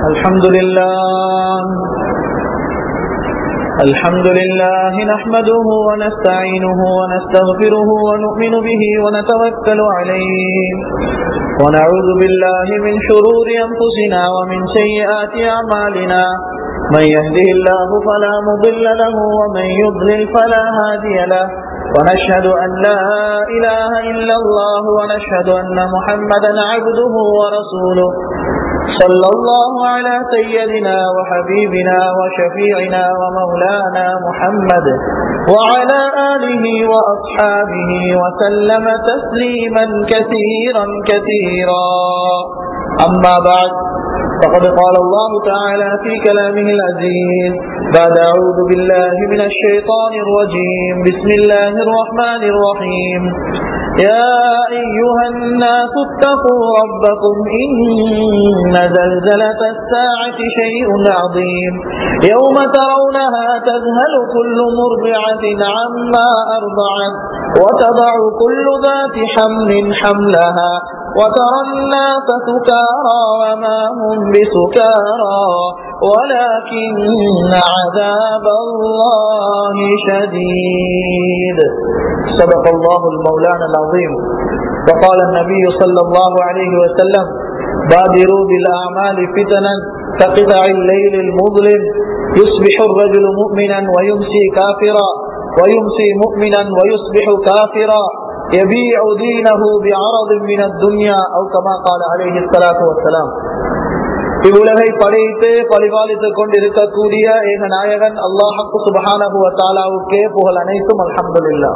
الحمد لله الحمد لله نحمده ونستعينه ونستغفره ونؤمن به ونتوكل عليه ونعوذ بالله من شرور أنفسنا ومن سيئات أعمالنا من يهده الله فلا مضل له ومن يضلل فلا هادي له ونشهد أن لا إله إلا الله ونشهد أن محمدا عبده ورسوله صلى الله على سيدنا وحبيبنا وشفيعنا ومولانا محمد وعلى آله وأصحابه وسلم تسليما كثيرا كثيرا أما بعد فقد قال الله تعالى في كلامه العزيز بعد أعوذ بالله من الشيطان الرجيم بسم الله الرحمن الرحيم يا أيها الناس اتقوا ربكم إن زلزلة الساعة شيء عظيم يوم ترونها تذهل كل مرضعة عما أرضعت وتضع كل ذات حمل حملها وترى الناس سكارى وما هم بسكارى ولكن عذاب الله شديد صدق الله المولانا العظيم وقال النبي صلى الله عليه وسلم بادروا بالأعمال فتنا كقطع الليل المظلم يصبح الرجل مؤمنا ويمسي كافرا ويمسي مؤمنا ويصبح كافرا يبيع دينه بعرض من الدنيا أو كما قال عليه الصلاة والسلام இவ்வுலகை படைத்து பரிபாலித்துக் கொண்டிருக்கக்கூடிய ஏக நாயகன் அல்லாஹக்கு சுபஹானகுவ தாலாவுக்கே புகழ் அனைத்தும் அல்ஹம்துல்லா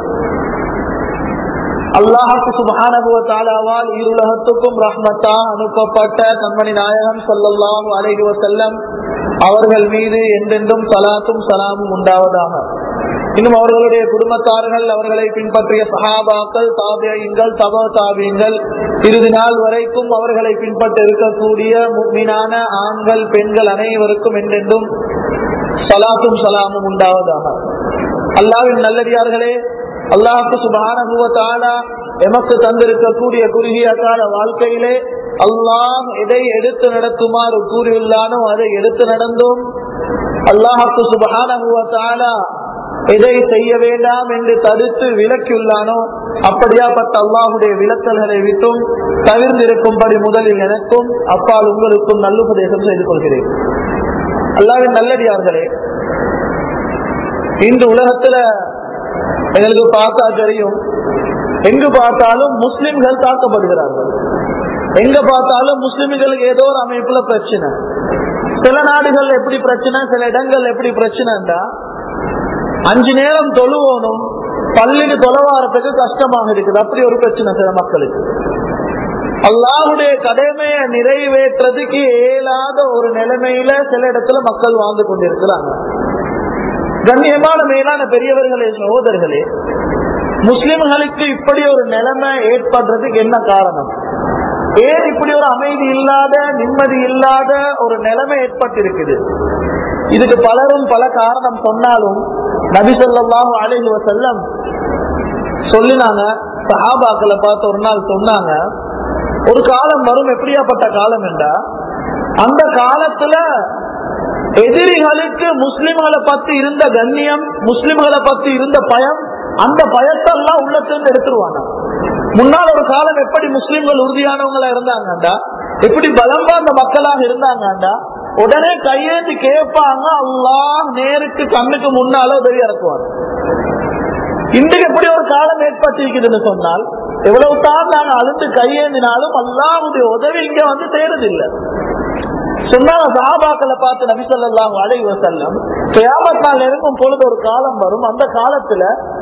அல்லாஹக்கு சுபஹானகுவ தாலாவால் இருலகத்துக்கும் ரஹ்மத்தா அனுப்பப்பட்ட கண்மணி நாயகன் சொல்லல்லாஹு அலைஹி வசல்லம் அவர்கள் மீது என்றென்றும் சலாத்தும் சலாமும் உண்டாவதாக இன்னும் அவர்களுடைய குடும்பத்தார்கள் அவர்களை பின்பற்றிய சகாபாக்கள் தாபியங்கள் தப தாபியங்கள் இறுதி நாள் வரைக்கும் அவர்களை பின்பற்ற இருக்கக்கூடிய மீனான ஆண்கள் பெண்கள் அனைவருக்கும் என்றென்றும் சலாத்தும் சலாமும் உண்டாவதாக அல்லாவின் நல்லடியார்களே அல்லாஹு சுபானுவத்தாலா எமக்கு தந்திருக்கக்கூடிய குறுகிய கால வாழ்க்கையிலே அல்லாஹ் எதை எடுத்து நடத்துமாறு கூறியுள்ளானோ அதை எடுத்து நடந்தோம் அல்லாஹு சுபானுவத்தாலா எதை செய்ய வேண்டாம் என்று தடுத்து விலக்கியுள்ளானோ அப்படியாப்பட்ட அல்லாஹுடைய விளக்கல்களை விட்டும் தவிர்ந்திருக்கும்படி முதலில் எனக்கும் அப்பால் உங்களுக்கும் நல்லுபதேசம் செய்து கொள்கிறேன் அல்லாவின் நல்லடியார்களே இன்று உலகத்துல எங்களுக்கு பார்த்தா தெரியும் எங்கு பார்த்தாலும் முஸ்லிம்கள் தாக்கப்படுகிறார்கள் எங்க பார்த்தாலும் முஸ்லிம்களுக்கு ஏதோ ஒரு அமைப்புல பிரச்சனை சில நாடுகள் எப்படி பிரச்சனை சில இடங்கள் எப்படி பிரச்சனைண்டா அஞ்சு நேரம் தொழுவோனும் பள்ளிக்கு தொலைவாரத்துக்கு கஷ்டமாக இருக்குது அப்படி ஒரு பிரச்சனை சில மக்களுக்கு அல்லாஹுடைய கடமையை நிறைவேற்றதுக்கு இயலாத ஒரு நிலைமையில சில இடத்துல மக்கள் வாழ்ந்து கொண்டிருக்கிறாங்க கண்ணியமான மேலான பெரியவர்களே சகோதரர்களே முஸ்லிம்களுக்கு இப்படி ஒரு நிலைமை ஏற்படுறதுக்கு என்ன காரணம் ஏன் இப்படி ஒரு அமைதி இல்லாத நிம்மதி இல்லாத ஒரு நிலைமை ஏற்பட்டிருக்குது இதுக்கு பலரும் பல காரணம் சொன்னாலும் நபி சொல்லாம அழகி செல்லம் சொல்லினாங்க சஹாபாக்களை பார்த்து ஒரு நாள் சொன்னாங்க ஒரு காலம் வரும் எப்படியாப்பட்ட காலம் என்றா அந்த காலத்துல எதிரிகளுக்கு முஸ்லிம்களை பத்தி இருந்த கண்ணியம் முஸ்லிம்களை பத்தி இருந்த பயம் அந்த பயத்தெல்லாம் உள்ளத்திலிருந்து எடுத்துருவாங்க முன்னால் ஒரு காலம் எப்படி முஸ்லிம்கள் உறுதியானவங்களா இருந்தாங்கண்டா எப்படி பலம் அந்த மக்களாக இருந்தாங்கண்டா உடனே கையேந்து கேட்பாங்க அல்லாஹ் நேருக்கு கண்ணுக்கு முன்னால உதவி இறக்குவார் இன்றைக்கு எப்படி ஒரு காலம் ஏற்பட்டிருக்குதுன்னு சொன்னால் எவ்வளவு தான் நாங்க அழுந்து கையேந்தினாலும் அல்லாவுடைய உதவி இங்க வந்து தேடுதில்லை சொன்னாங்க சஹாபாக்களை பார்த்து நபி சொல்லாம் அலைவ செல்லம் கியாமத் நாள் நெருங்கும் பொழுது ஒரு காலம் வரும் அந்த காலத்துல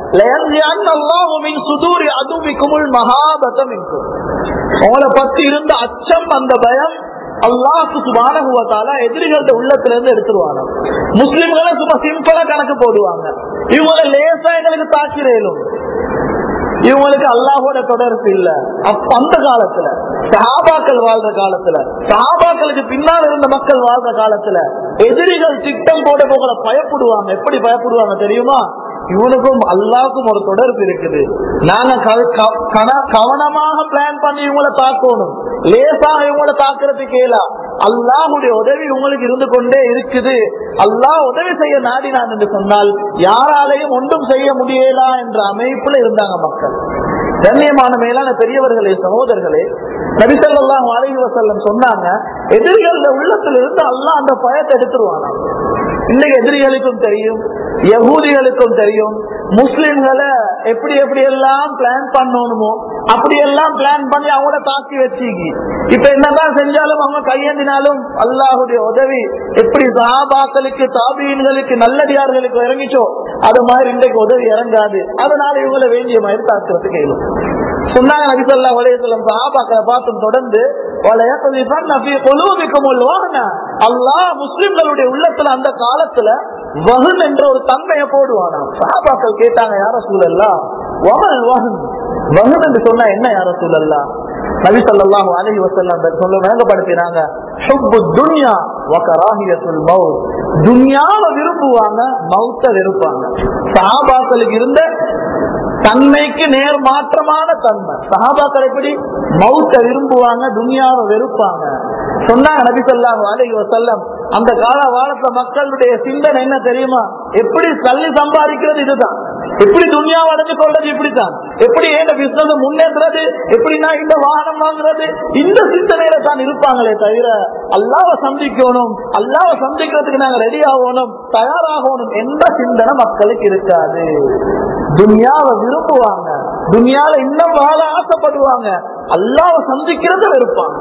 சுதூரி அதுமிக்குமுள் மகாபதம் இருக்கும் உங்களை பத்தி இருந்த அச்சம் அந்த பயம் அல்லாஹு சுபானகுவத்தால எதிரிகள உள்ளத்துல இருந்து எடுத்துருவாங்க முஸ்லிம்களை சும்மா சிம்பிளா கணக்கு போடுவாங்க இவங்களை லேசா எங்களுக்கு தாக்கிறேலும் இவங்களுக்கு அல்லாஹோட தொடர்பு இல்ல அப்ப அந்த காலத்துல சஹாபாக்கள் வாழ்ற காலத்துல சஹாபாக்களுக்கு பின்னால் இருந்த மக்கள் வாழ்ற காலத்துல எதிரிகள் திட்டம் போட போகிற பயப்படுவாங்க எப்படி பயப்படுவாங்க தெரியுமா இவனுக்கும் அல்லாவுக்கும் ஒரு தொடர்பு இருக்குது நாங்க க- க- கன- கவனமாக பிளான் பண்ணி இவங்களை தாக்கணும் லேசாக இவங்களை தாக்குறதுக்கு கேளா அல்லாஹுடைய உதவி உங்களுக்கு இருந்து கொண்டே இருக்குது அல்லாஹ் உதவி செய்ய நாடினான் என்று சொன்னால் யாராலையும் ஒன்றும் செய்ய முடியலா என்ற அமைப்புல இருந்தாங்க மக்கள் கண்ணியமான மேலான பெரியவர்களே சகோதரர்களே நபிசல்லாம் அலைஹி வஸல்லம் சொன்னாங்க எதிரிகள் உள்ளத்துல இருந்து அல்லாஹ் அந்த பயத்தை எடுத்துருவானா இன்னைக்கு எதிரிகளுக்கும் தெரியும் யகூதிகளுக்கும் தெரியும் முஸ்லிம்களை எப்படி எப்படி எல்லாம் பிளான் பண்ணணுமோ அப்படி எல்லாம் பிளான் பண்ணி அவங்கள தாக்கி வச்சுக்கி இப்ப என்னதான் செஞ்சாலும் அவங்க கையேந்தினாலும் அல்லாஹுடைய உதவி எப்படி சஹாபாக்களுக்கு தாபீன்களுக்கு நல்லடியார்களுக்கு இறங்கிச்சோ அது மாதிரி இன்றைக்கு உதவி இறங்காது அதனால இவங்களை வேண்டிய மாதிரி தாக்குறதுக்கு இயலும் சொன்னாங்க நபிசல்லா வலையத்துல சஹாபாக்களை பார்த்து தொடர்ந்து அல்லாஹ் முஸ்லிம்களுடைய உள்ளத்துல அந்த காலத்துல வகுன் என்ற ஒரு தன்மையை போடுவானா சஹாபாக்கள் கேட்டாங்க யார சூழல்லா வகல் வகுன் வகுன் என்று சொன்னா என்ன யார சூழல்லா நபி ஸல்லல்லாஹு அலைஹி வஸல்லம் சொல்ல விளங்கப்படுத்தினாங்க ஹுப்பு துன்யா வ கராஹியத்துல் மௌத் துன்யாவை விரும்புவாங்க மௌத்த வெறுப்பாங்க சஹாபாக்களுக்கு இருந்த தன்மைக்கு நேர் மாற்றமான தன்மை சஹாபாக்கள் எப்படி மௌத்த விரும்புவாங்க துனியாவை வெறுப்பாங்க சொன்னாங்க நபி சொல்லாங்க அலைஹி வஸல்லம் அந்த கால வாழத்த மக்களுடைய சிந்தனை என்ன தெரியுமா எப்படி சல்லி சம்பாதிக்கிறது இதுதான் எப்படி துனியாவை அடைஞ்சு கொள்றது இப்படித்தான் எப்படி ஏன் பிசினஸ் முன்னேற்றது எப்படி நான் இந்த வாகனம் வாங்குறது இந்த சிந்தனையில தான் இருப்பாங்களே தவிர அல்லாவை சந்திக்கணும் அல்லாவை சந்திக்கிறதுக்கு நாங்க ரெடி ஆகணும் தயாராகணும் என்ற சிந்தனை மக்களுக்கு இருக்காது துனியாவை விரும்புவாங்க துனியால இன்னும் வாழ ஆசைப்படுவாங்க அல்லாவை சந்திக்கிறத வெறுப்பாங்க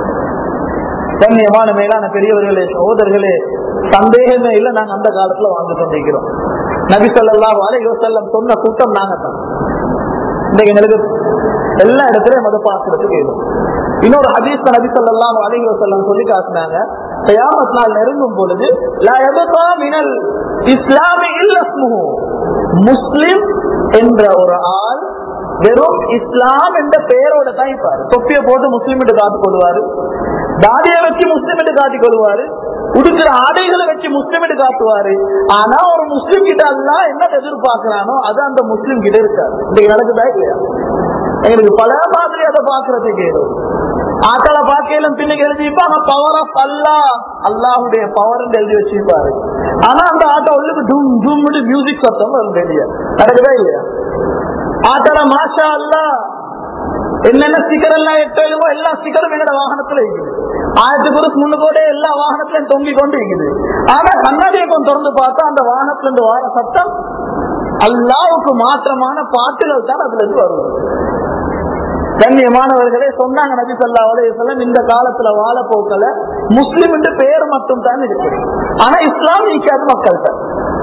கண்ணியமான மேலான பெரியவர்களே சகோதரர்களே சந்தேகமே இல்ல நாங்க அந்த காலத்துல வாழ்ந்து கொண்டிருக்கிறோம் நபி சொல்லலாம் அலைஹி வஸல்லம் சொன்ன கூட்டம் நாங்க தான் இன்னைக்கு எங்களுக்கு எல்லா இடத்துலயும் மத பாக்குறதுக்கு ஏதும் இன்னொரு ஹதீஸ் நபி சொல்லலாம் அலைஹி வஸல்லம் சொல்லி காட்டினாங்க கயாமத் நாள் நெருங்கும் பொழுது லா யபகா மினல் இஸ்லாமி இல்ல இஸ்முஹு. முஸ்லிம் என்ற ஒரு ஆள் வெறும் இஸ்லாம் என்ற பெயரோட தான் இருப்பாரு தொப்பியை போட்டு முஸ்லீம் என்று காத்துக் கொள்வாரு தாடியை வச்சு முஸ்லீம் என்று காட்டிக் கொள்வாரு உடுக்கிற ஆடைகளை வச்சு முஸ்லீம் என்று காட்டுவாரு ஆனா ஒரு முஸ்லீம் கிட்ட எல்லாம் என்ன எதிர்பார்க்கிறானோ அது அந்த முஸ்லீம் கிட்ட இருக்காது இன்னைக்கு நடக்குதா இல்லையா எங்களுக்கு பல மாதிரி அதை பாக்குறதுக்கு ஆக்களை பார்க்கலும் பின்னுக்கு எழுதிப்பாங்க பவர் ஆஃப் அல்லா அல்லாஹுடைய பவர் எழுதி வச்சிருப்பாரு ஆனா அந்த ஆட்டோ உள்ளுக்கு டும் டும் மியூசிக் சத்தம் வரும் வெளியே நடக்குதா இல்லையா ஆட்டோல மாஷா அல்லா என்னென்ன ஸ்டிக்கர் எல்லாம் எட்டோ எல்லா ஸ்டிக்கரும் எங்களோட வாகனத்துல இருக்குது ஆயிரத்தி குருஸ் முன்னுக்கோட எல்லா வாகனத்திலும் தொங்கி கொண்டு இருக்குது ஆனா கண்ணாடியை கொஞ்சம் திறந்து பார்த்தா அந்த வாகனத்துல இருந்து வார சத்தம் அல்லாவுக்கு மாற்றமான பாட்டுகள் தான் அதுல இருந்து வருவது கண்ணியமானவர்களே சொன்னாங்க நபி சொல்லா அலையம் இந்த காலத்துல வாழ போக்கல முஸ்லிம் என்று பெயர் மட்டும் தான் இருக்கு ஆனா இஸ்லாம் நீக்காத மக்கள் தான்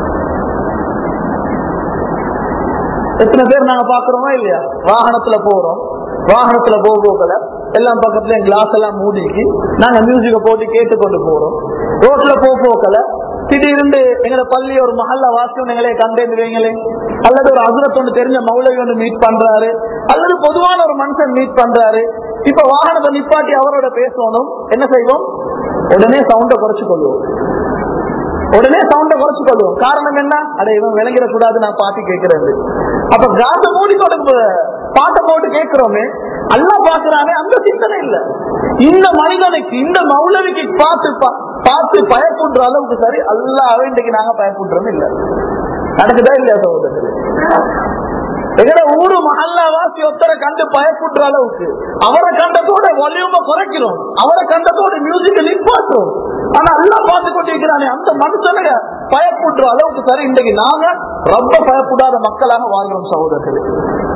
எத்தனை பேர் நாங்க பாக்குறோமா இல்லையா வாகனத்துல போறோம் வாகனத்துல போக போகல எல்லாம் பக்கத்துல கிளாஸ் எல்லாம் மூடிக்கு நாங்க மியூசிக்க போட்டு கேட்டுக்கொண்டு போறோம் ரோட்ல போக போக்கல திடீர்னு எங்களை பள்ளி ஒரு மஹல்ல வாசியம் எங்களே கண்டேந்துவீங்களே அல்லது ஒரு அசுரத் ஒன்று தெரிஞ்ச மௌலவி ஒன்று மீட் பண்றாரு அல்லது பொதுவான ஒரு மனுஷன் மீட் பண்றாரு இப்ப வாகனத்தை நிப்பாட்டி அவரோட பேசணும் என்ன செய்வோம் உடனே சவுண்ட குறைச்சு கொள்வோம் உடனே சவுண்ட குறைச்சு கொள்வோம் காரணம் என்ன அட இவன் விளங்கிட கூடாது நான் பாட்டு கேட்கறது அப்ப காசை மூடி கொடுக்க பாட்டை போட்டு கேட்கிறோமே அல்லா பாக்குறானே அந்த சிந்தனை இல்ல இந்த மனிதனுக்கு இந்த மௌலவிக்கு பார்த்து பா- பார்த்து பயப்படுற அளவுக்கு சரி அல்லாவே இன்றைக்கு நாங்க பயப்படுறோம் இல்ல நடக்குதா இல்லையா சகோதரர் எங்கட ஊரு மஹல்லாவாசி ஒருத்தரை கண்டு பயப்படுற அளவுக்கு அவரை கண்டதோட வலியும குறைக்கிறோம் அவரை கண்டதோட மியூசிக் நிப்பாட்டுறோம் ஆனா எல்லாம் பார்த்து கொண்டிருக்கிறானே அந்த மனுஷனுங்க பயப்படுற அளவுக்கு சரி இன்றைக்கு நாங்க ரொம்ப பயப்படாத மக்களாக வாழ்கிறோம் சகோதரர்களே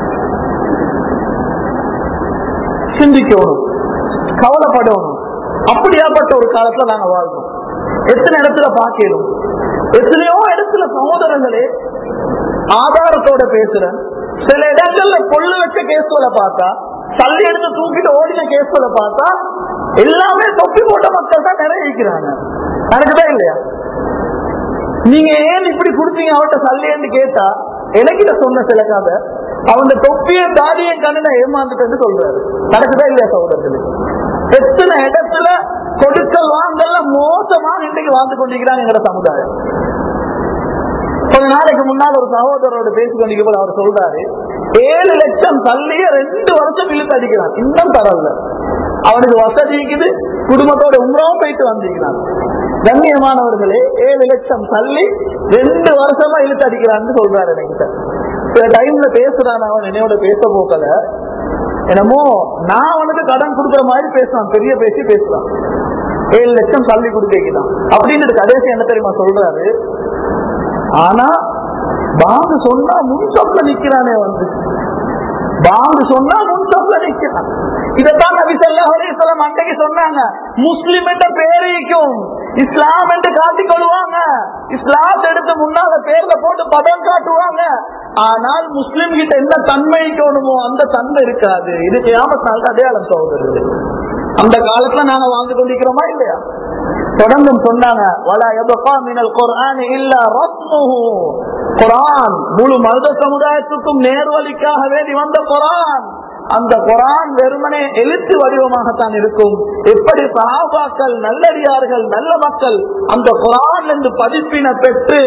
சிந்திக்கணும் கவலைப்படணும் அப்படியாப்பட்ட ஒரு காலத்துல நாங்க வாழ்றோம் எத்தனை இடத்துல பார்க்கணும் எத்தனையோ இடத்துல சகோதரர்களே ஆதாரத்தோட பேசுறேன் சில இடங்கள்ல கொள்ளு வச்ச கேஸ்களை பார்த்தா தள்ளி எடுத்து தூக்கிட்டு ஓடின கேஸ்களை பார்த்தா எல்லாமே தொப்பி போட்ட மக்கள் தான் நிறைய இருக்கிறாங்க நடக்குதா இல்லையா நீங்க ஏன் இப்படி கொடுத்தீங்க அவர்கிட்ட சல்லின்னு கேட்டா எனக்கிட்ட சொன்ன சில கதை அவன் தொப்பிய தாடிய கண்ணனை ஏமாந்துட்டு சொல்றாரு நடக்குதா இல்லையா சகோதரர்களே எத்தனை இடத்துல கொடுக்கல் வாங்கல மோசமா இன்றைக்கு வாழ்ந்து கொண்டிருக்கிறாங்க எங்களோட சமுதாயம் கொஞ்ச நாளைக்கு முன்னால் ஒரு சகோதரரோட பேசி கொண்டிருக்கும் அவர் சொல்றாரு ஏழு லட்சம் தள்ளிய ரெண்டு வருஷம் இழுத்து அடிக்கிறான் இன்னும் தரல அவனுக்கு வசதி இருக்குது குடும்பத்தோட உம்ராவும் போயிட்டு வந்திருக்கிறான் கண்ணியமானவர்களே ஏழு லட்சம் தள்ளி ரெண்டு வருஷமா இழுத்து அடிக்கிறான்னு சொல்றாரு என்கிட்ட சில டைம்ல பேசுறான் அவன் என்னையோட பேச போக்கல என்னமோ நான் அவனுக்கு கடன் கொடுக்குற மாதிரி பேசுறான் பெரிய பேசி பேசுறான் ஏழு லட்சம் தள்ளி கொடுக்கலாம் அப்படின்னு கடைசி என்ன தெரியுமா சொல்றாரு ஆனா பாங்கு சொன்னா முன் சொல்ல நிக்கிறானே வந்து பாங்கு சொன்னா முன் சொல்ல நிக்கிறான் இதைத்தான் நபி ஸல்லல்லாஹு அலைஹி வஸல்லம் அன்றைக்கு சொன்னாங்க முஸ்லிம் என்ற பேரைக்கும் இஸ்லாம் என்று காட்டிக் கொள்வாங்க இஸ்லாம் எடுத்து முன்னால பேர்ல போட்டு படம் காட்டுவாங்க ஆனால் முஸ்லிம் கிட்ட என்ன தன்மை தோணுமோ அந்த தன்மை இருக்காது இது கியாமத் அடையாளம் சகோதரர்கள் அந்த காலத்துல நாங்க வாழ்ந்து கொண்டிருக்கிறோமா இல்லையா தொடர்ந்தும் சொன்னாங்க வலா யபகா மினல் குர்ஆன் இல்லா ரஸ்முஹு குர்ஆன் முழு மனித சமுதாயத்துக்கும் நேர்வழிக்காக வேண்டி வந்த குர்ஆன் அந்த குரான் வெறுமனே எழுத்து வடிவமாகத்தான் இருக்கும் எப்படி சஹாபாக்கள் நல்லடியார்கள் நல்ல மக்கள் அந்த குரான் என்று பதிப்பின பெற்று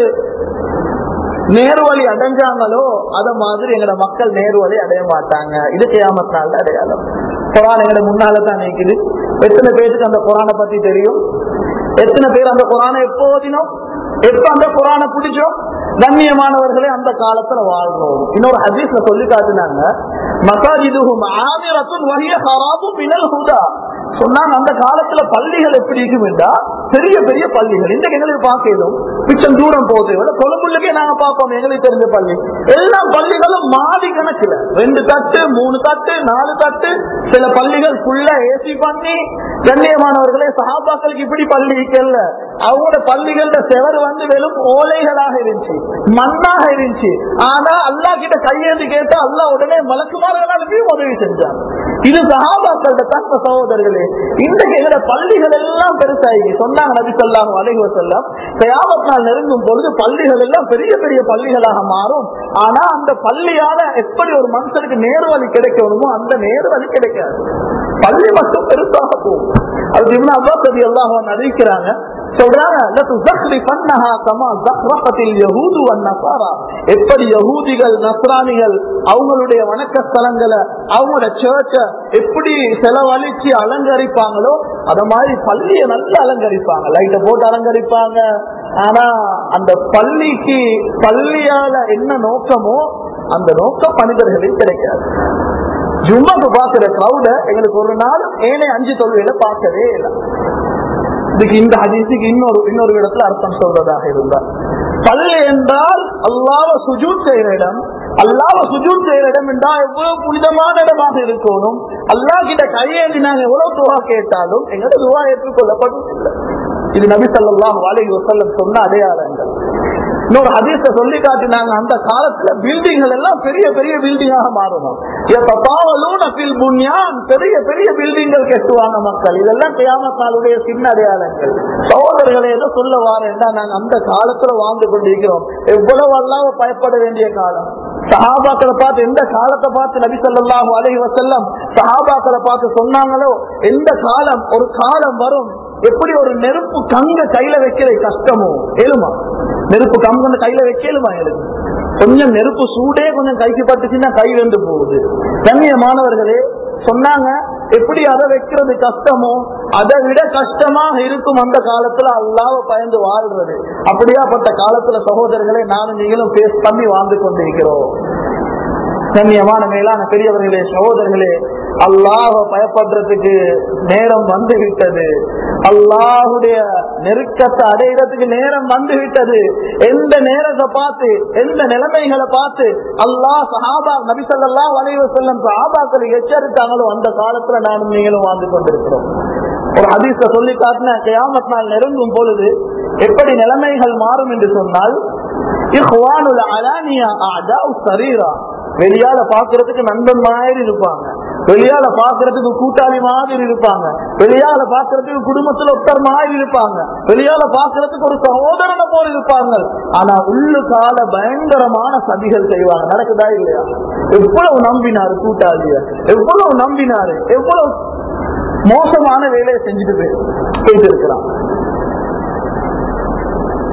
நேர்வழி அடைஞ்சாங்களோ அத மாதிரி எங்கட மக்கள் நேர்வழி அடைய மாட்டாங்க இது கியாமத்தால் அடையாளம் குரான் எங்கட முன்னால தான் நிற்குது எத்தனை பேருக்கு அந்த குரானை பத்தி தெரியும் எத்தனை பேர் அந்த குரானை எப்போ ஓதினோம் எப்ப அந்த குரானை பிடிச்சோம் கண்ணியமானவர்களே அந்த காலத்துல வாழ்றோம் இன்னொரு ஹதீஸ்ல சொல்லி காட்டினாங்க மசாஜிதுஹும் ஆமிரத்துன் வஹிய ஹராபும் மினல் ஹுதா சொன்னாங்க அந்த காலத்துல பள்ளிகள் எப்படி இருக்குமெண்டா பெரிய பெரிய பள்ளிகள் இன்றைக்கு எங்களுக்கு பார்க்கணும் மிச்சம் தூரம் போகுது விட கொழும்புலக்கே நாங்க பார்ப்போம் எங்களுக்கு தெரிஞ்ச பள்ளி எல்லா பள்ளிகளும் மாடி கணக்குல ரெண்டு தட்டு மூணு தட்டு நாலு தட்டு சில பள்ளிகள் ஃபுல்லா ஏசி பண்ணி கண்ணியமானவர்களே சகாபாக்களுக்கு இப்படி பள்ளி இருக்கல அவங்களோட பள்ளிகளோட செவர் வந்து வெறும் ஓலைகளாக இருந்துச்சு மண்ணாக இருந்துச்சு ஆனா அல்லா கிட்ட கையேந்து கேட்டா அல்லா உடனே மலக்குமார்களுக்கும் உதவி செஞ்சான் இது சகாபாக்களோட தக்க சகோதரர்களே இன்றைக்கு எங்களோட பள்ளிகள் எல்லாம் பெருசாகி சொன்னாங்க நபி சொல்லாம அலைஹி வசல்லம் கயாமத் நாள் நெருங்கும் பொழுது பள்ளிகள் எல்லாம் பெரிய பெரிய பள்ளிகளாக மாறும் ஆனா அந்த பள்ளியால எப்படி ஒரு மனுஷனுக்கு நேர்வழி கிடைக்கணுமோ அந்த நேர்வழி கிடைக்காது பள்ளி மட்டும் பெருசாக போகும் அது இவன் அப்பாஸ் அது எல்லாம் அறிவிக்கிறாங்க எப்படி யகூதிகள் நஸ்ரானிகள் அவங்களுடைய வணக்க ஸ்தலங்களை அவங்களோட சேர்ச்ச எப்படி செலவழிச்சு அலங்கரிப்பாங்களோ அத மாதிரி பள்ளியை நல்லா அலங்கரிப்பாங்க லைட்டை போட்டு அலங்கரிப்பாங்க ஆனா அந்த பள்ளிக்கு பள்ளியால என்ன நோக்கமோ அந்த நோக்கம் மனிதர்களுக்கு கிடைக்காது ஜும்மாக்கு பாக்குற கிரௌட எங்களுக்கு ஒரு நாள் ஏனைய அஞ்சு தொழுவையில பார்க்கவே இல்லை இதுக்கு இந்த ஹதீஸுக்கு இன்னொரு இன்னொரு இடத்துல அர்த்தம் சொல்றதாக இருந்தார் பள்ளி என்றால் அல்லாவ சுஜூத் செய்யற இடம் அல்லாவ சுஜூத் செய்யற இடம் என்றால் எவ்வளவு புனிதமான இடமாக இருக்கணும் அல்லா கிட்ட கையேந்தி நாங்க எவ்வளவு துவா கேட்டாலும் எங்களோட துவா ஏற்றுக்கொள்ளப்படும் இது நபி சல்லாஹ் அலைஹி வசல்லம் சொன்ன அடையாளங்கள் இன்னொரு ஹதீஸ சொல்லி காட்டினாங்க அந்த காலத்துல பில்டிங்கள் எல்லாம் பெரிய பெரிய பில்டிங்காக மாறணும் பெரிய பெரிய பில்டிங்கள் கட்டுவாங்க மக்கள் இதெல்லாம் கியாமத்தாளுடைய சின்ன அடையாளங்கள் சகோதரர்களை ஏதோ சொல்ல வாரேன் நாங்க அந்த காலத்துல வாழ்ந்து கொண்டிருக்கிறோம் எவ்வளவு அல்லாம பயப்பட வேண்டிய காலம் சஹாபாக்களை பார்த்து எந்த காலத்தை பார்த்து நபி சொல்லாஹு அலஹி வசல்லம் சஹாபாக்களை பார்த்து சொன்னாங்களோ எந்த காலம் ஒரு காலம் வரும் எப்படி ஒரு நெருப்பு கங்க கையில வைக்கிற கஷ்டமோ எழுமா நெருப்பு கம்பு கையில வைக்கலுமா எனக்கு கொஞ்சம் நெருப்பு சூடே கொஞ்சம் கைக்கு பட்டுச்சுன்னா கை வெந்து போகுது கண்ணியமானவர்களே சொன்னாங்க எப்படி அதை வைக்கிறது கஷ்டமோ அதை விட கஷ்டமாக இருக்கும் அந்த காலத்துல அல்லாவ பயந்து வாழ்றது அப்படியாப்பட்ட காலத்துல சகோதரர்களை நானும் நீங்களும் பேஸ் பண்ணி வாழ்ந்து கொண்டிருக்கிறோம் கண்ணியமான மேலான பெரியவர்களே சகோதரர்களே அல்லாஹ பயப்படுறதுக்கு நேரம் வந்து விட்டது அல்லாஹுடைய நெருக்கத்தை அடைகிறதுக்கு நேரம் வந்து விட்டது எந்த நேரத்தை பார்த்து எந்த நிலைமைகளை பார்த்து அல்லாஹ் சஹாபா நபிசல்லா வளைவு செல்லும் சஹாபாக்களை எச்சரித்தாங்களோ அந்த காலத்துல நானும் நீங்களும் வாழ்ந்து கொண்டிருக்கிறோம் ஒரு ஹதீஸ சொல்லி காட்டின கியாமத் நாள் நெருங்கும் பொழுது எப்படி நிலைமைகள் மாறும் என்று சொன்னால் இஹ்வானுல் அலானியா அதாவு சரீரா வெளியால பாக்குறதுக்கு நண்பன் மாதிரி இருப்பாங்க வெளியால பாக்குறதுக்கு கூட்டாளி மாதிரி இருப்பாங்க வெளியால பாக்குறதுக்கு குடும்பத்துல ஒருத்தர் மாதிரி இருப்பாங்க வெளியால பாக்குறதுக்கு ஒரு சகோதரனை போல இருப்பாங்க ஆனா உள்ளுக்கால பயங்கரமான சதிகள் செய்வாங்க நடக்குதா இல்லையா எவ்வளவு நம்பினாரு கூட்டாளிய எவ்வளவு நம்பினாரு எவ்வளவு மோசமான வேலையை செஞ்சுட்டு போயிட்டு இருக்கிறான்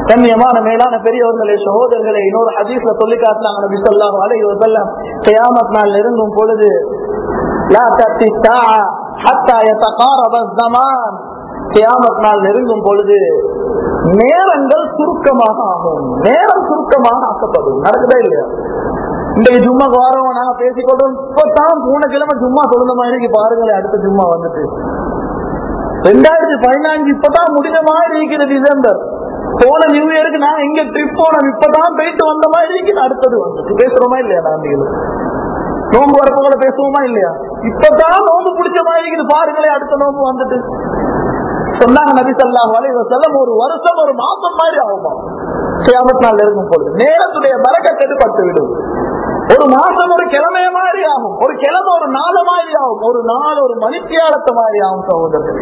கண்ணியமான மேலான பெரியவர்களே சகோதரர்களே இன்னொரு ஹதீஸ்ல சொல்லி காட்டினாங்க நபி ஸல்லல்லாஹு அலைஹி வஸல்லம் கியாமத் நாள் நெருங்கும் பொழுது லா தத்தி சாஅ ஹத்தா யதகாரப الزمان கியாமத் நாள் நெருங்கும் பொழுது நேரங்கள் சுருக்கமாக ஆகும் நேரம் சுருக்கமாக ஆக்கப்படும் நடக்குதா இல்லையா இன்றைக்கு ஜும்மா வாரம் நாங்க பேசிக்கொண்டோம் இப்பதான் மூணு கிழமை ஜும்மா சொல்லுந்த மாதிரி பாருங்களேன் அடுத்த ஜும்மா வந்துட்டு ரெண்டாயிரத்தி பதினாஞ்சு இப்பதான் முடிஞ்ச மாதிரி இருக்குது டிசம்பர் போன நியூ இயருக்கு நான் எங்க ட்ரிப் போனோம் இப்பதான் போயிட்டு வந்த மாதிரி இருக்குது அடுத்தது வந்துட்டு பேசுறோமா இல்லையா நாங்கள் நோம்பு வரப்ப கூட பேசுவோமா இல்லையா இப்பதான் நோம்பு பிடிச்ச மாதிரி இருக்குது பாருங்களேன் அடுத்த நோம்பு வந்துட்டு சொன்னாங்க நபி ஸல்லல்லாஹு அலைஹி வஸல்லம் ஒரு வருஷம் ஒரு மாசம் மாதிரி ஆகுமா கியாமத் நாள் இருக்கும் பொழுது நேரத்துடைய பறக்கத்து பட்டு விடும் ஒரு மாசம் ஒரு கிழமைய மாதிரி ஆகும் ஒரு கிழமை ஒரு நாள் மாதிரி ஆகும் ஒரு நாள் ஒரு மணித்தியாலத்தை மாதிரி ஆகும் சகோதரர்களே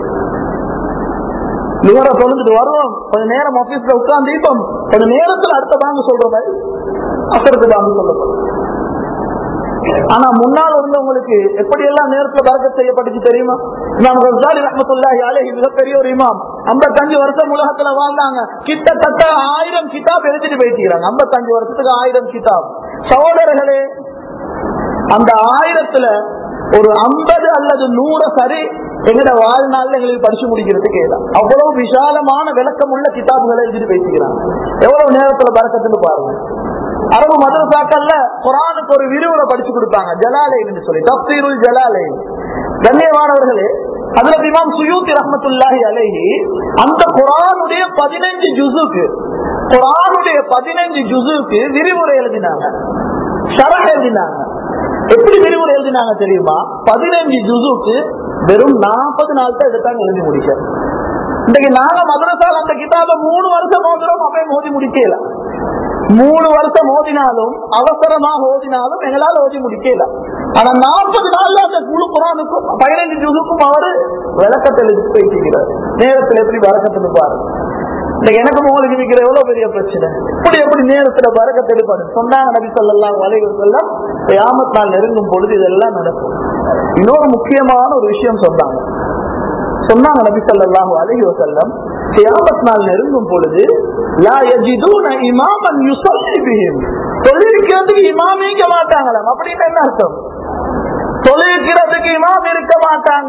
இவரை தொழுந்துட்டு வருவோம் கொஞ்ச நேரம் ஆபீஸ்ல உட்கார்ந்து இப்போம் கொஞ்ச நேரத்துல அடுத்த பாங்க சொல்ற மாதிரி அசருக்கு பாங்க சொல்லப்படும் ஆனா முன்னால் இருந்தவங்களுக்கு எப்படி எல்லாம் நேரத்துல பறக்கத் செய்யப்பட்டுச்சு தெரியுமா இமாம் கசாலி ரஹமத்துல்லாஹி அலைஹி மிகப்பெரிய ஒரு இமாம் 55 வருஷம் உலகத்துல வாழ்ந்தாங்க கிட்டத்தட்ட ஆயிரம் கிதாப் எழுதிட்டு போயிட்டு ஐம்பத்தஞ்சு வருஷத்துக்கு ஆயிரம் கிதாப் சகோதரர்களே அந்த ஆயிரத்துல ஒரு ஐம்பது அல்லது நூறு சரி எங்கட வாழ்நாள்ல எங்களுக்கு படிச்சு முடிக்கிறதுக்கு ஏதான் அவ்வளவு விசாலமான விளக்கம் உள்ள கிதாபுகளை எழுதிட்டு பேசிக்கிறாங்க எவ்வளவு நேரத்துல பறக்கத்துன்னு பாருங்க அரபு மதரசாக்கள்ல குரானுக்கு ஒரு விரிவுரை படிச்சு கொடுப்பாங்க ஜலாலைன்னு சொல்லி தப்சீருல் ஜலாலை கண்ணியமானவர்களே அதுல இமாம் சுயூத்தி ரஹமத்துல்லாஹி அலைஹி அந்த குரானுடைய பதினஞ்சு ஜுசுக்கு குரானுடைய பதினஞ்சு ஜுசுக்கு விரிவுரை எழுதினாங்க ஷரஹ் எழுதினாங்க எப்படி விரிவுரை எழுதினாங்க தெரியுமா பதினஞ்சு ஜுசுக்கு வெறும் நாற்பது நாள் தான் எடுத்தாங்க எழுதி முடிக்க இன்னைக்கு நாங்க மதரசால் அந்த கிதாபை மூணு வருஷம் மோதுறோம் அப்பயே மோதி முடிக்கல மூணு வருஷம் ஓதினாலும் அவசரமாக ஓதினாலும் எங்களால் ஓதி முடிக்கல ஆனா நாற்பது நாள்ல அந்த குழு குரானுக்கும் பதினைஞ்சு ஜூதுக்கும் அவரு விளக்கத்தில் பேசுகிறார் நேரத்தில் எப்படி வரக்கத்துல பாருங்க இன்னைக்கு எனக்கு உங்களுக்கு இருக்கிற எவ்வளவு பெரிய பிரச்சனை இப்படி எப்படி நேரத்துல வரக்கத்தை எடுப்பாரு சொன்னாங்க நபி சொல்லலாம் வலைகள் செல்லாம் யாமத் நாள் நெருங்கும் பொழுது இதெல்லாம் நடக்கும் இன்னொரு முக்கியமான ஒரு விஷயம் சொன்னாங்க சொன்னாங்க நபி ஸல்லல்லாஹு அலைஹி வஸல்லம் கியாமத் நாள் நெருங்கும் பொழுது லா யஜிதுன இமாமன் யுஸல்லி பிஹிம் தொழுகிறதுக்கு இமாம் இருக்க மாட்டாங்களாம் அப்படின்னு என்ன அர்த்தம் தொழுகிறதுக்கு இமாம் இருக்க மாட்டாங்க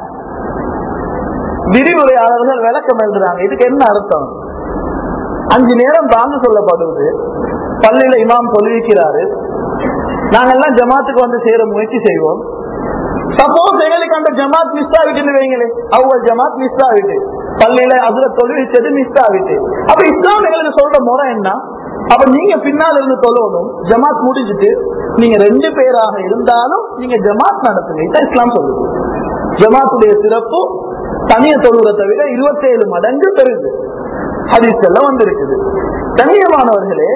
விரிவுரையாளர்கள் விளக்கம் எழுதுறாங்க இதுக்கு என்ன அர்த்தம் அஞ்சு நேரம் தாங்க சொல்லப்படுவது பள்ளியில இமாம் தொழுவிக்கிறாரு நாங்கெல்லாம் ஜமாத்துக்கு வந்து சேர முயற்சி செய்வோம் சப்போஸ் எங்களுக்கு அந்த ஜமாத் மிஸ் ஆகிட்டுன்னு வைங்களே அவங்க ஜமாத் மிஸ் ஆகிட்டு பள்ளியில அதுல தொழுவிச்சது மிஸ் ஆகிட்டு அப்ப இஸ்லாம் எங்களுக்கு சொல்ற முறை என்ன அப்ப நீங்க பின்னால் இருந்து தொழணும் ஜமாத் முடிஞ்சிட்டு நீங்க ரெண்டு பேராக இருந்தாலும் நீங்க ஜமாத் நடத்துங்க இதான் இஸ்லாம் சொல்லுது ஜமாத்துடைய சிறப்பு தனிய தொழுவத்தை விட இருபத்தி ஏழு மடங்கு பெருது ஹதீஸ் எல்லாம் வந்திருக்குது கண்ணியமானவர்களே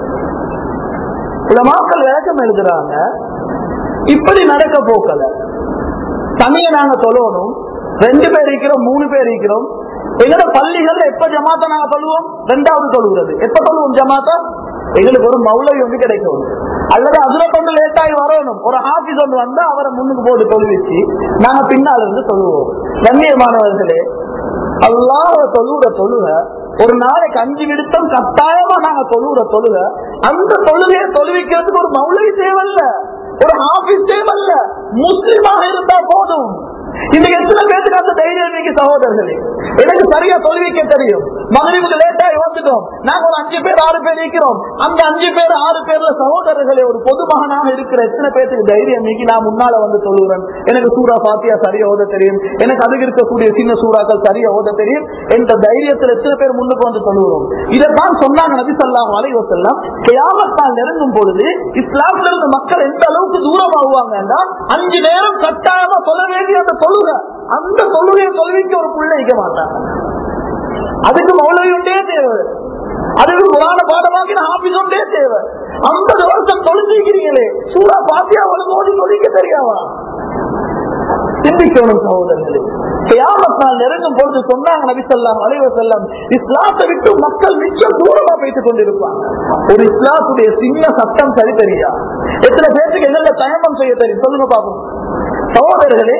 மக்கள் விளக்கம் எழுதுறாங்க இப்படி நடக்க போக்கல தனிய நாங்க தொழுவணும் ரெண்டு பேர் இருக்கிறோம் மூணு பேர் இருக்கிறோம் எங்களோட பள்ளிகள் எப்ப ஜமாத்தா நாங்க தொழுவோம் ரெண்டாவது தொழுகிறது எப்ப தொழுவோம் ஜமாத்தா எங்களுக்கு ஒரு மௌலவி ஒன்று கிடைக்கும் அல்லது அதுல கொண்டு லேட் ஆகி வரணும் ஒரு ஆபீஸ் ஒன்று வந்தா அவரை முன்னுக்கு போட்டு தொழுவிச்சு நாங்க பின்னால் இருந்து தொழுவோம் கண்ணியமானவர்களே அல்லாஹ் தொழுகிற தொழுக ஒரு நாளைக்கு அஞ்சு நிமிடம் கட்டாயமா நாங்க தொழுகிற தொழுக அந்த தொழுகையை தொழுவிக்கிறதுக்கு ஒரு மௌலவி தேவையில்ல ஒரு ஆபீஸ் தேவையில்ல முஸ்லிமாக இருந்தா போதும் இன்னைக்கு எத்தனை பேருக்கு அந்த தைரியம் இன்னைக்கு சகோதரர்களே எனக்கு சரியா தொழுவிக்க தெரியும் மகளிருக்கு லேட்டா வந்துட்டோம் நாங்க ஒரு அஞ்சு பேர் ஆறு பேர் இருக்கிறோம் அந்த அஞ்சு பேர் ஆறு பேர்ல சகோதரர்களே ஒரு பொதுமகனாக இருக்கிற எத்தனை பேருக்கு தைரியம் இன்னைக்கு நான் முன்னால வந்து சொல்லுறேன் எனக்கு சூறா பாத்தியா சரியா ஓத தெரியும் எனக்கு அதுக்கு இருக்கக்கூடிய சின்ன சூறாக்கள் சரியா ஓத தெரியும் என்ற தைரியத்தில் எத்தனை பேர் முன்னுக்கு வந்து சொல்லுகிறோம் இதைத்தான் சொன்னாங்க நபி சொல்லாம் அலைவ செல்லாம் கியாமத்தால் நெருங்கும் பொழுது இஸ்லாம்ல இருந்த மக்கள் எந்த அளவுக்கு தூரம் ஆகுவாங்கன்னா அஞ்சு நேரம் கட்டாயமா சொல்ல வேண்டிய அந்த தொழுக அந்த தொழுகையை தொழுவிக்கு ஒரு புள்ள வைக்க மாட்டாங்க அதுக்கு மௌலவி உண்டே தேவை அதுக்கு புராண பாடமாக்கின ஆபீஸ் உண்டே தேவை ஐம்பது வருஷம் தொழிச்சிருக்கிறீங்களே சூடா பாத்தியா அவளுக்கு ஓடி தொழிக்க தெரியாவா சிந்திக்கணும் சகோதரர்களே கியாமத்தால் நெருங்கும் பொழுது சொன்னாங்க நபி சொல்லாம் அலைவ செல்லம் இஸ்லாத்தை விட்டு மக்கள் மிச்சம் தூரமா போயிட்டுக் கொண்டிருப்பாங்க ஒரு இஸ்லாத்துடைய சின்ன சட்டம் சரி தெரியா எத்தனை பேருக்கு எதிரில் தயமம் செய்ய தெரியும் சொல்லுங்க பாப்போம் சகோதரர்களே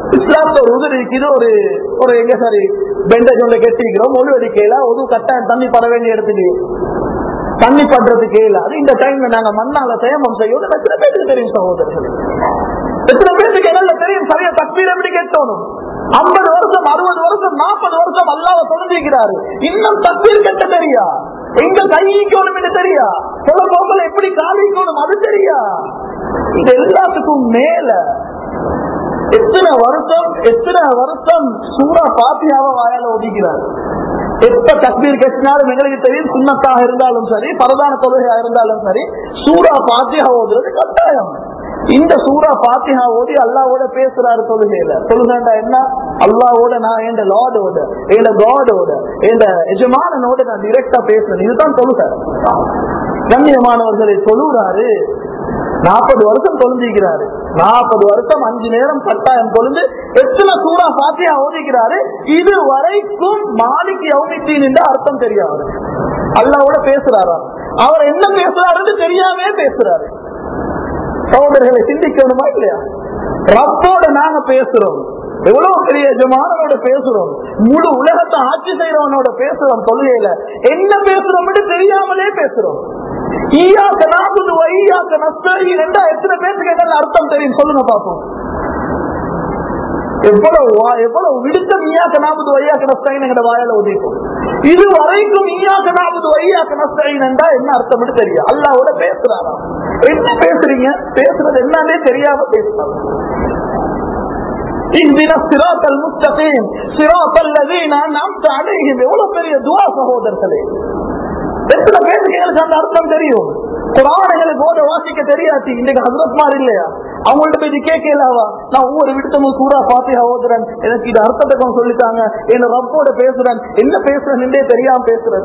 இஸ்லாத்துல ஒரு உதவி இருக்குது ஒரு ஒரு எங்க சரி பெண்டேஜ் ஒன்று கெட்டிக்கிறோம் ஒழு அடிக்கையில ஒரு கட்டாயம் தண்ணி பட வேண்டிய இடத்துக்கு தண்ணி பண்றதுக்கு இல்ல அது இந்த டைம்ல நாங்க மண்ணால சேமம் செய்யும் எத்தனை பேருக்கு தெரியும் சகோதரர்களே எத்தனை பேருக்கு என்னால தெரியும் சரியா தப்பீர் எப்படி கேட்டோனும் ஐம்பது வருஷம் அறுபது வருஷம் நாற்பது வருஷம் அல்லாத தொடர்ந்திருக்கிறாரு இன்னும் தப்பீர் கட்ட தெரியா எங்க கைக்கணும் என்று தெரியா சில பொங்கல் எப்படி காலிக்கணும் அது தெரியா இது எல்லாத்துக்கும் மேல எத்தனை வருஷம் எத்தனை வருஷம் சூரா பாத்தியாவ வாயால ஒதுக்கிறார் எப்ப தக்பீர் கட்டினாலும் எங்களுக்கு தெரியும் சுண்ணத்தாக இருந்தாலும் சரி பரதான தொழுகையா இருந்தாலும் சரி சூரா பாத்தியா ஓதுறது கட்டாயம் இந்த சூரா பாத்தியா ஓதி அல்லாவோட பேசுறாரு தொழுகையில தொழுகண்டா என்ன அல்லாவோட நான் என் லார்டோட என் காடோட என் எஜமானனோட நான் டிரெக்டா பேசுறேன் இதுதான் தொழுகை கண்ணியமானவர்களை தொழுகிறாரு நாற்பது வருஷம் தொழுந்திருக்கிறாரு நாற்பது வருஷம் அஞ்சு நேரம் கட்டாயம் தொழுந்து எத்தனை சூறா பாத்தியா ஓதிக்கிறாரு இது வரைக்கும் மாலிக்கு யௌமித்தீன் என்று அர்த்தம் தெரியாது அல்லாவோட பேசுறாரா அவர் என்ன பேசுறாருன்னு தெரியாமே பேசுறாரு சகோதரர்களை சிந்திக்கணுமா இல்லையா ரப்போட நாங்க பேசுறோம் எவ்வளவு பெரிய எஜமானனோட பேசுறோம் முழு உலகத்தை ஆட்சி செய்யறவனோட பேசுறோம் தொழுகையில என்ன பேசுறோம்னு தெரியாமலே பேசுறோம் ஈயாக்க நாற்பது வையாக்க நஸ்தகி ரெண்டா எத்தனை பேருக்கு என்ன அர்த்தம் தெரியும் சொல்லுங்க பாப்போம் எவ்வளவு வா- எவ்வளவு விடுத்தம் ஈயாக்க நாற்பது வையாக்க நஸ்தகின் எங்கட வாயால உதவிக்கும் இது வரைக்கும் ஈயாக்க நாற்பது வையாக்க நஸ்தகின் என்றா என்ன அர்த்தம்னு தெரியும் அல்லாவோட பேசுறாரா என்ன பேசுறீங்க பேசுறது என்னன்னே தெரியாம பேசுறாங்க اهدنا الصراط المستقيم صراط الذين انعمت عليهم எவ்வளவு பெரிய துவா சகோதரர்களே எத்தனை பேருக்கு எங்களுக்கு அந்த அர்த்தம் தெரியும் குரான் எங்களுக்கு போத வாசிக்க தெரியாது இன்னைக்கு ஹசரத் மாதிரி இல்லையா அவங்கள்ட்ட போய் இது கேட்கலாவா நான் ஒவ்வொரு விடுத்தமும் சூறா பாத்தியா ஓதுறேன் எனக்கு இது அர்த்தத்தை கொஞ்சம் சொல்லித்தாங்க என்ன ரப்போட பேசுறேன் என்ன பேசுறேன் தெரியாம பேசுறேன்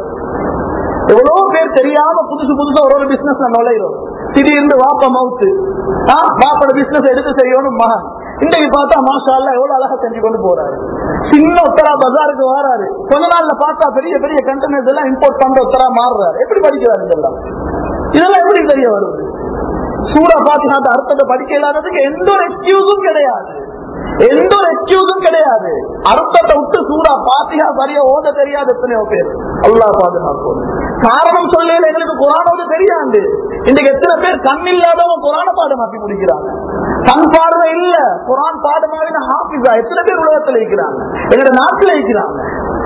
எவ்வளவு பேர் தெரியாம புதுசு புதுசா ஒரு ஒரு பிசினஸ் நுழையிறோம் திடீர்னு வாப்பா மவுத்து வாப்போட பிசினஸ் எடுத்து செய்யணும் மகன் இன்றைக்கு பார்த்தா மாஷா அல்லா எவ்வளவு அழகா செஞ்சு கொண்டு போறாரு சின்ன உத்தரா பஜாருக்கு வராரு கொஞ்ச நாள்ல பார்த்தா பெரிய பெரிய கண்டெய்னர்ஸ் எல்லாம் இம்போர்ட் பண்ற உத்தரா மாறுறாரு எப்படி படிக்கிறாரு இதெல்லாம் இதெல்லாம் எப்படி தெரிய வருது சூரா பாத்தினாத்த அர்த்தத்தை படிக்க இல்லாததுக்கு எந்த ஒரு எக்ஸ்கியூஸும் கிடையாது எந்த ஒரு எக்ஸ்கியூஸும் கிடையாது அர்த்தத்தை விட்டு சூரா பாத்தியா சரியா ஓத தெரியாது எத்தனையோ பேர் அல்லா பாதுகாப்போம் காரணம் சொல்லல எங்களுக்கு குரானோடு தெரியாது இன்னைக்கு எத்தனை பேர் கண் இல்லாதவங்க குரான பாடமாக்கி முடிக்கிறாங்க கண் பார்வை இல்ல குரான் பாடமாவின ஹாபிஸா எத்தனை பேர் உலகத்துல இருக்கிறாங்க எங்களோட நாட்டுல இருக்கிறாங்க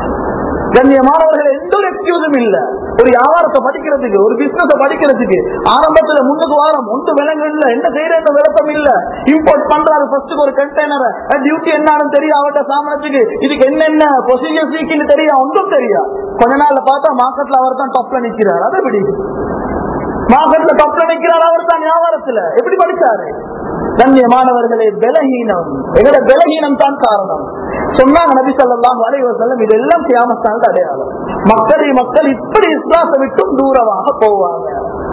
கண்ணியமானவர்கள் எந்த ஒரு எக்ஸ்கியூஸும் இல்ல ஒரு வியாபாரத்தை படிக்கிறதுக்கு ஒரு பிசினஸ் படிக்கிறதுக்கு ஆரம்பத்துல முன்னுக்கு வாரம் ஒன்று விலங்கு இல்ல என்ன செய்யற விளக்கம் இல்ல இம்போர்ட் பண்றாரு ஃபர்ஸ்ட் ஒரு கண்டெய்னர் டியூட்டி என்னன்னு தெரியும் அவர்கிட்ட சாமானத்துக்கு இதுக்கு என்னென்ன ப்ரொசீஜர் சீக்கின்னு தெரியும் ஒன்றும் தெரியும் கொஞ்ச நாள்ல பார்த்தா மார்க்கெட்ல அவர் தான் டப்ல நிக்கிறார் அதை எப்படி மார்க்கெட்ல டப்ல நிக்கிறார் அவர் தான் வியாபாரத்துல எப்படி படிச்சாரு கண்ணியமானவர்களே பலகீனம் எங்களோட பலகீனம் தான் காரணம் சொன்னாங்க நபி ஸல்லல்லாஹு அலைஹி வஸல்லம் இதெல்லாம் கியாமத்தான அடையாளம் மக்களை மக்கள் இப்படி இஸ்லாத்தை விட்டும் தூரமாக போவாங்க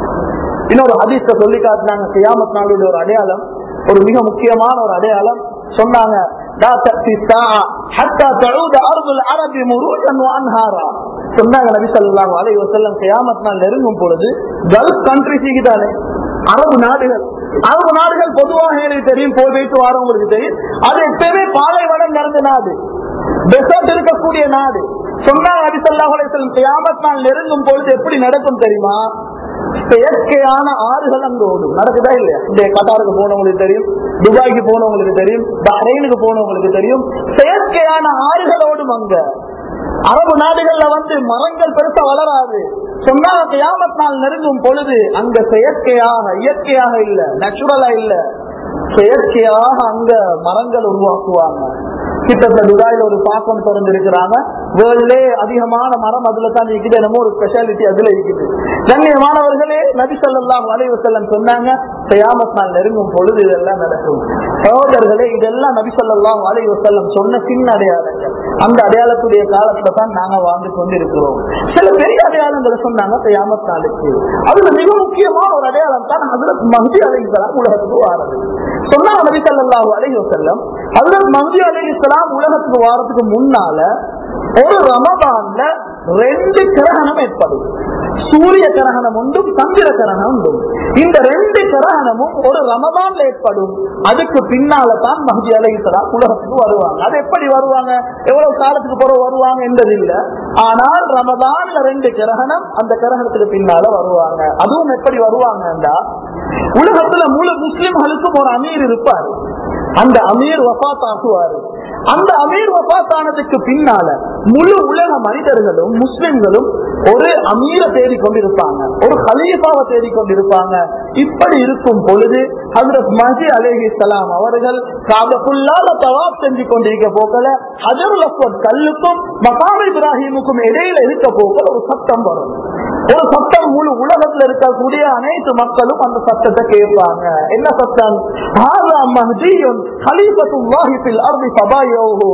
இன்னொரு ஹதீஸ சொல்லி காட்டினாங்க கியாமத் நாளுடைய ஒரு அடையாளம் ஒரு மிக முக்கியமான ஒரு அடையாளம் சொன்னாங்க "லா தأتي الساعة حتى تعود أرض العرب مروجا وأنهارا." சொன்னாங்க நபி ஸல்லல்லாஹு அலைஹி வஸல்லம் கியாமத் நாள் நெருங்கும் பொழுது கல்ஃப் கண்ட்ரிஸ் தானே அரபு நாடுகள் அரபு நாடுகள் பொதுவாக எனக்கு தெரியும் போய் போயிட்டு வரவங்களுக்கு தெரியும் அது எப்பயுமே பாலைவனம் நிறைந்த நாடு டெசர்ட் இருக்கக்கூடிய நாடு சொன்னாங்க நபி ஸல்லல்லாஹு அலைஹி வஸல்லம் கியாமத் நாள் நெருங்கும் பொழுது எப்படி நடக்கும் தெரியுமா செயற்கையான ஆறுகள் அங்க ஓடும் நடக்குதா இல்லையா இந்த கட்டாருக்கு போனவங்களுக்கு தெரியும் துபாய்க்கு போனவங்களுக்கு தெரியும் பஹ்ரைனுக்கு போனவங்களுக்கு தெரியும் செயற்கையான ஆறுகள் ஓடும் அங்க அரபு நாடுகள்ல வந்து மரங்கள் பெருசா வளராது சொன்னாங்க கியாமத் நாள் நெருங்கும் பொழுது அங்க செயற்கையாக இயற்கையாக இல்ல நேச்சுரலா இல்ல செயற்கையாக அங்க மரங்கள் உருவாக்குவாங்க கிட்டத்தட்ட துபாயில ஒரு பாக்கம் திறந்து இருக்கிறாங்க வேர்ல்ட்லே அதிகமான மரம் அதுல தான் இருக்குது என்னமோ ஒரு ஸ்பெஷாலிட்டி அதுல இருக்குது கண்ணியமானவர்களே நபி ஸல்லல்லாஹு அலைஹி வஸல்லம் சொன்னாங்க கியாமத் நாள் நெருங்கும் பொழுது இதெல்லாம் நடக்கும் சகோதரர்களே இதெல்லாம் நபி ஸல்லல்லாஹு அலைஹி வஸல்லம் சொன்ன சின்ன அடையாளங்கள் அந்த அடையாளத்துடைய காலத்துல தான் நாங்க வாழ்ந்து கொண்டிருக்கிறோம் சில பெரிய அடையாளங்களை சொன்னாங்க கியாமத் நாளுக்கு அதுல மிக முக்கியமான ஒரு அடையாளம் தான் ஹஜரத் மஹதி அலைஹிஸ்ஸலாம் உலகத்துக்கு வாரது சொன்னாங்க நபி ஸல்லல்லாஹு அலைஹி வஸல்லம் ஹஜரத் மஹதி அலைஹிஸ்ஸலாம் உலகத்துக்கு வாரத்துக்கு முன்னால ஒரு ரமதான்ல ரெண்டு கிரகணம் ஏற்படும் சூரிய கிரகணம் உண்டும் சந்திர கிரகணம் உண்டும் இந்த ரெண்டு கிரகணமும் ஒரு ரமதான்ல ஏற்படும் அதுக்கு பின்னால தான் மஹதி அலைத்தலாம் உலகத்துக்கு வருவாங்க அது எப்படி வருவாங்க எவ்வளவு காலத்துக்கு பிறகு வருவாங்க என்பது இல்ல ஆனால் ரமதான்ல ரெண்டு கிரகணம் அந்த கிரகணத்துக்கு பின்னால வருவாங்க அதுவும் எப்படி வருவாங்கன்னா உலகத்துல முழு முஸ்லிம்களுக்கும் ஒரு அமீர் இருப்பாரு அந்த அமீர் வபாத் ஆகுவாரு அந்த அமீர் வபாத் ஆனதுக்கு பின்னால முழு உலக மனிதர்களும் முஸ்லிம்களும் ஒரு அமீரை தேடி கொண்டிருப்பாங்க ஒரு ஹலீஃபாவை தேடி கொண்டிருப்பாங்க இப்படி இருக்கும் பொழுது ஹசரத் மஹி அலேஹி சலாம் அவர்கள் காபத்துள்ளால தவாப் செஞ்சு கொண்டிருக்க போக்கல ஹஜருல் அஸ்வத் கல்லுக்கும் மகாம் இப்ராஹிமுக்கும் இடையில இருக்க போக்கல ஒரு சத்தம் வரும் ஒரு சத்தம் முழு உலகத்துல இருக்கக்கூடிய அனைத்து மக்களும் அந்த சத்தத்தை கேட்பாங்க என்ன சத்தம் ஹாதா மஹ்தியுன் ஹலீஃபத்துல்லாஹி ஃபில் அர்தி ஃபபாயுஹு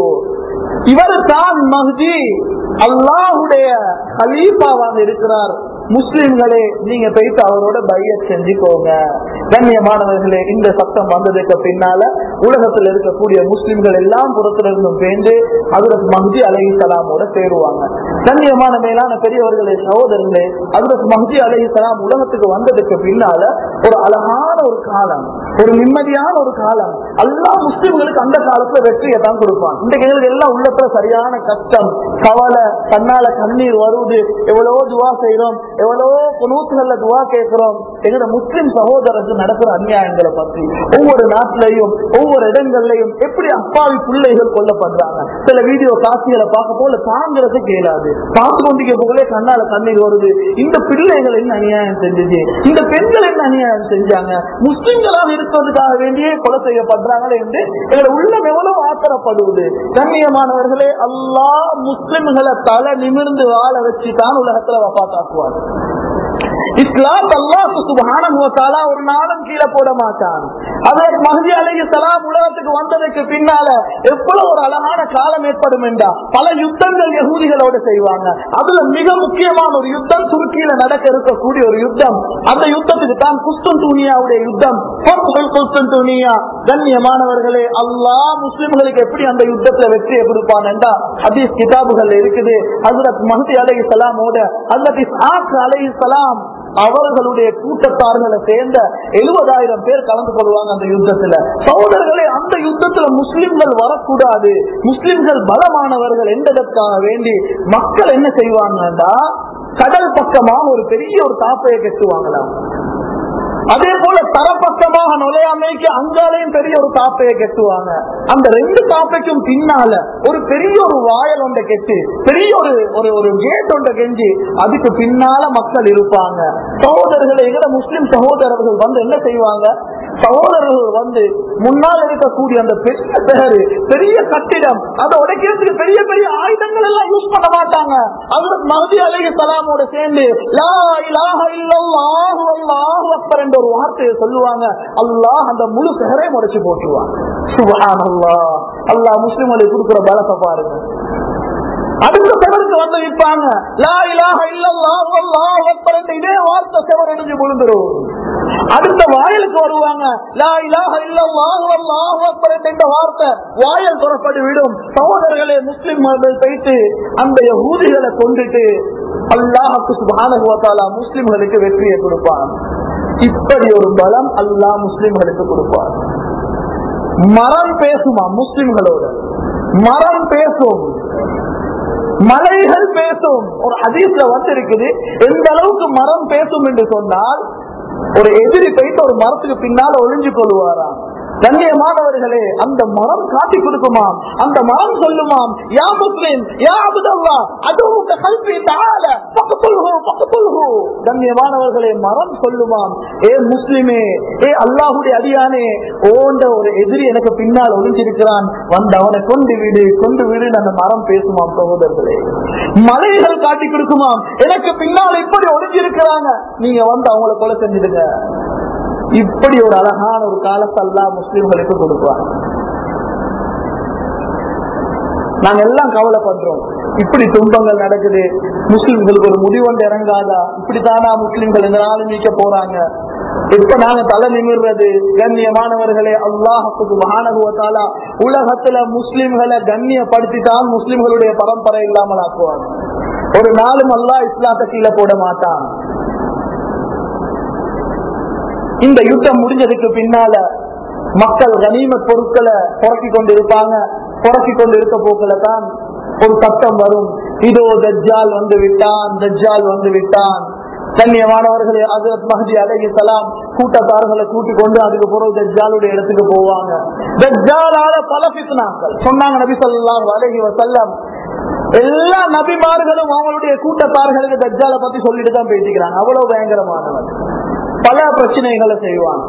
இவர் தான் மஹ்தி அல்லாஹ்வுடைய ஹலீஃபாவாக இருக்கிறார் முஸ்லிம்களே நீங்க போயிட்டு அவரோட பைய செஞ்சுக்கோங்க கண்ணியமானவர்களே இந்த சத்தம் வந்ததுக்கு பின்னால உலகத்துல இருக்கக்கூடிய முஸ்லிம்கள் எல்லாம் புறத்திலிருந்தும் பேண்டு அதற்கு மஹதி அலஹி சலாமோட சேருவாங்க கண்ணியமான மேலான பெரியவர்களே சகோதரர்களே அதற்கு மஹதி அலஹி சலாம் உலகத்துக்கு வந்ததுக்கு பின்னால ஒரு அழகான ஒரு காலம் ஒரு நிம்மதியான ஒரு காலம் எல்லா முஸ்லிம்களுக்கு அந்த காலத்துல வெற்றியை தான் கொடுப்பான் இன்றைக்கு எங்களுக்கு எல்லாம் உள்ளத்துல சரியான கஷ்டம் கவலை கண்ணால கண்ணீர் வருது எவ்வளவோ துவா செய்யறோம் எவ்வளவோ குனூத்துகள்ல துவா கேட்கிறோம் எங்களோட முஸ்லிம் சகோதரருக்கு நடக்கிற அநியாயங்களை பற்றி ஒவ்வொரு நாட்டிலையும் ஒவ்வொரு இடங்கள்லையும் எப்படி அப்பாவி பிள்ளைகள் கொல்லப்படுறாங்க சில வீடியோ காட்சிகளை பார்க்க போல தாங்கிறதுக்கு இயலாது பார்த்து கொண்டிருக்க போகலே கண்ணால கண்ணீர் வருது இந்த பிள்ளைகள் என்ன அநியாயம் செஞ்சது இந்த பெண்கள் என்ன அநியாயம் செஞ்சாங்க முஸ்லிம்களாக இருப்பதற்காக வேண்டியே கொலை செய்யப்படுறாங்களே என்று எங்களோட உள்ளம் எவ்வளவு ஆத்திரப்படுவது கண்ணியமானவர்களே அல்லாஹ் முஸ்லிம்களை தலை நிமிர்ந்து வாழ வச்சு தான் உலகத்துல வப்பாத்தாக்குவார் இஸ்லாம் அல்லாஹு சுபஹானஹு வ தஆலா ஒரு நாளும் கீழே போட மாட்டான் அதற்கு மஹதி அலைஹிஸ்ஸலாம் உலகத்துக்கு வந்ததுக்கு பின்னால எவ்வளவு ஒரு அழகான காலம் ஏற்படும் என்றா பல யுத்தங்கள் யகூதிகளோடு செய்வாங்க அதுல மிக முக்கியமான ஒரு யுத்தம் துருக்கியில நடக்க இருக்கக்கூடிய ஒரு யுத்தம் அந்த யுத்தத்துக்கு தான் குஸ்தன்தூனியாவுடைய யுத்தம் குஸ்தன்தூனியா கண்ணியமானவர்களே அல்லாஹ் முஸ்லிம்களுக்கு எப்படி அந்த யுத்தத்துல வெற்றியை கொடுப்பான் என்றா ஹதீஸ் கிதாபுகள் இருக்குது ஹசரத் மஹதி அலைஹிஸ்ஸலாமோட ஹசரத் இஸ்ஹாக் அலைஹிஸ்ஸலாம் அவர்களுடைய கூட்டத்தார்களை சேர்ந்த எழுபதாயிரம் பேர் கலந்து கொள்வாங்க அந்த யுத்தத்துல சகோதரர்களே அந்த யுத்தத்துல முஸ்லிம்கள் வரக்கூடாது முஸ்லிம்கள் பலமானவர்கள் என்பதற்காக வேண்டி மக்கள் என்ன செய்வாங்கன்னா கடல் பக்கமாக ஒரு பெரிய ஒரு தாப்பையை கட்டுவாங்களாம் அதே போல தரப்பக்கமாக நுழையாமைக்கு அங்காலையும் பெரிய ஒரு தாப்பையை கட்டுவாங்க அந்த ரெண்டு தாப்பைக்கும் பின்னால ஒரு பெரிய ஒரு வாயல் ஒன்றை கெட்டு பெரிய ஒரு ஒரு ஒரு கேட் ஒன்றை கெஞ்சி அதுக்கு பின்னால மக்கள் இருப்பாங்க சகோதரர்கள் எங்கட முஸ்லிம் சகோதரர்கள் வந்து என்ன செய்வாங்க சகோதரர்கள் வந்து முன்னால் இருக்கக்கூடிய அந்த பெரிய பெயரு பெரிய கட்டிடம் அதை உடைக்கிறதுக்கு பெரிய பெரிய ஆயுதங்கள் எல்லாம் யூஸ் பண்ண மாட்டாங்க அது மஹதி அலைஹி சலாமோட சேர்ந்து லா இலாஹ இல்லல்லாஹு அல்லாஹு அக்பர் என்ற ஒரு வார்த்தையை சொல்லுவாங்க அல்லாஹ் அந்த முழு பெயரையும் உடைச்சு போட்டுருவாங்க சுபஹான் அல்லாஹ் அல்லாஹ் முஸ்லிம்களுக்கு கொடுக்குற பலத்தை பாருங்க அடுத்த செவருக்கு வந்து நிற்பாங்க லா இலாஹ இல்லல்லாஹு அல்லாஹு அக்பர் என்ற இதே வார்த்தை செவர் அடைஞ்சு விழுந்துரும் அடுத்த வாயலுக்கு வருவாங்க லா இலாஹ இல்லல்லாஹு அல்லாஹு அக்பர் என்ற வார்த்தை வாயல் புறப்பட்டு விடும் சகோதரர்களே முஸ்லிம்கள் போயிட்டு அந்த யகூதிகளை கொண்டுட்டு அல்லாஹுக்கு சுப்ஹானஹு வ தஆலா முஸ்லிம்களுக்கு வெற்றியை கொடுப்பான் இப்படி ஒரு பலம் அல்லாஹ் முஸ்லிம்களுக்கு கொடுப்பார் மரம் பேசுமா முஸ்லிம்களோட மரம் பேசும் மலைகள் பேசும் ஒரு ஹதீஸ்ல வந்து இருக்குது எந்த அளவுக்கு மரம் பேசும் என்று சொன்னால் ஒரு எதிரி போயிட்டு ஒரு மரத்துக்கு பின்னால ஒளிஞ்சு கொள்வாராம் கண்ணியமானவர்களே அந்த மரம் காட்டி கொடுக்குமாம் அந்த மரம் சொல்லுமாம் யா முஸ்லிம் யா அபுதல்லா அதுவும் கல்வி தாழ பக்கத்துல்ஹு பக்கத்துல்ஹு கண்ணியமானவர்களே மரம் சொல்லுமாம் ஏ முஸ்லிமே ஏ அல்லாஹுடைய அடியானே ஓண்ட ஒரு எதிரி எனக்கு பின்னால் ஒளிஞ்சிருக்கிறான் வந்து அவனை கொண்டு விடு கொண்டு விடு அந்த மரம் பேசுமாம் சகோதரர்களே மலைகள் காட்டி கொடுக்குமாம் எனக்கு பின்னால் இப்படி ஒளிஞ்சிருக்கிறாங்க நீங்க வந்து அவங்கள கொலை செஞ்சிடுங்க இப்படி ஒரு அழகான ஒரு காலத்தை அல்லா முஸ்லிம்களுக்கு கொடுப்பாங்க நாங்க எல்லாம் கவலைப்படுறோம் இப்படி துன்பங்கள் நடக்குது முஸ்லிம்களுக்கு ஒரு முடிவொன்று இறங்காதா இப்படித்தானா முஸ்லிம்கள் இந்த நாள் நீக்க போறாங்க இப்ப நாங்க தலை நிமிர்றது கண்ணியமானவர்களே அல்லாஹுக்கு மகானகுவத்தாலா உலகத்துல முஸ்லிம்களை கண்ணியப்படுத்தித்தான் முஸ்லிம்களுடைய பரம்பரை இல்லாமல் ஆக்குவாங்க ஒரு நாளும் அல்லாஹ் இஸ்லாத்தை கீழே போட மாட்டான் இந்த யுத்தம் முடிஞ்சதுக்கு பின்னால மக்கள் கனிமத் பொருட்களை புறக்கி கொண்டு இருப்பாங்க புறக்கி கொண்டு இருக்க போக்குல தான் ஒரு சத்தம் வரும் இதோ தஜ்ஜால் வந்து விட்டான் தஜ்ஜால் வந்து விட்டான் கண்ணியமானவர்களே ஹஜரத் மஹதி அலைஹி சலாம் கூட்டத்தார்களை கூட்டி கொண்டு அதுக்கு பிறகு தஜ்ஜாலுடைய இடத்துக்கு போவாங்க தஜ்ஜாலால பல பித்னாக்கள் சொன்னாங்க நபி ஸல்லல்லாஹு அலைஹி வஸல்லம் எல்லா நபிமார்களும் அவங்களுடைய கூட்டத்தார்களுக்கு தஜ்ஜாலை பத்தி சொல்லிட்டு தான் பேசிக்கிறாங்க அவ்வளவு பயங்கரமானவன் பல பிரச்சனைகளை செய்வான்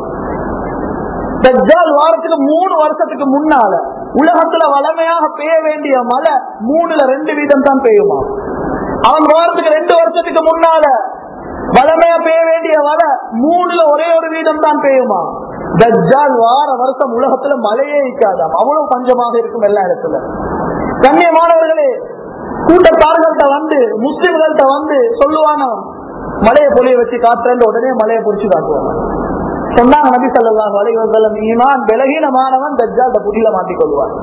தஜ்ஜால் வாரத்துக்கு மூணு வருஷத்துக்கு முன்னால உலகத்துல வளமையாக பெய்ய வேண்டிய மழை மூணுல ரெண்டு வீதம் தான் பெய்யுமா அவன் வாரத்துக்கு ரெண்டு வருஷத்துக்கு முன்னால வளமையா பெய்ய வேண்டிய மழை மூணுல ஒரே ஒரு வீதம் தான் பெய்யுமா தஜ்ஜால் வார வருஷம் உலகத்துல மழையே இருக்காதாம் அவ்வளவு பஞ்சமாக இருக்கும் எல்லா இடத்துல கண்ணியமானவர்களே கூட்டத்தார்கள்ட்ட வந்து முஸ்லிம்கள்ட்ட வந்து சொல்லுவான மலையை பொழிய வச்சு காட்டுறேன் உடனே மலையை பொறிச்சு காட்டுவாங்க சொன்னாங்க நபி ஸல்லல்லாஹு அலைஹி வஸல்லம் ஈமான் பலகீனமானவன் தஜ்ஜால் புதியில மாட்டிக் கொள்வான்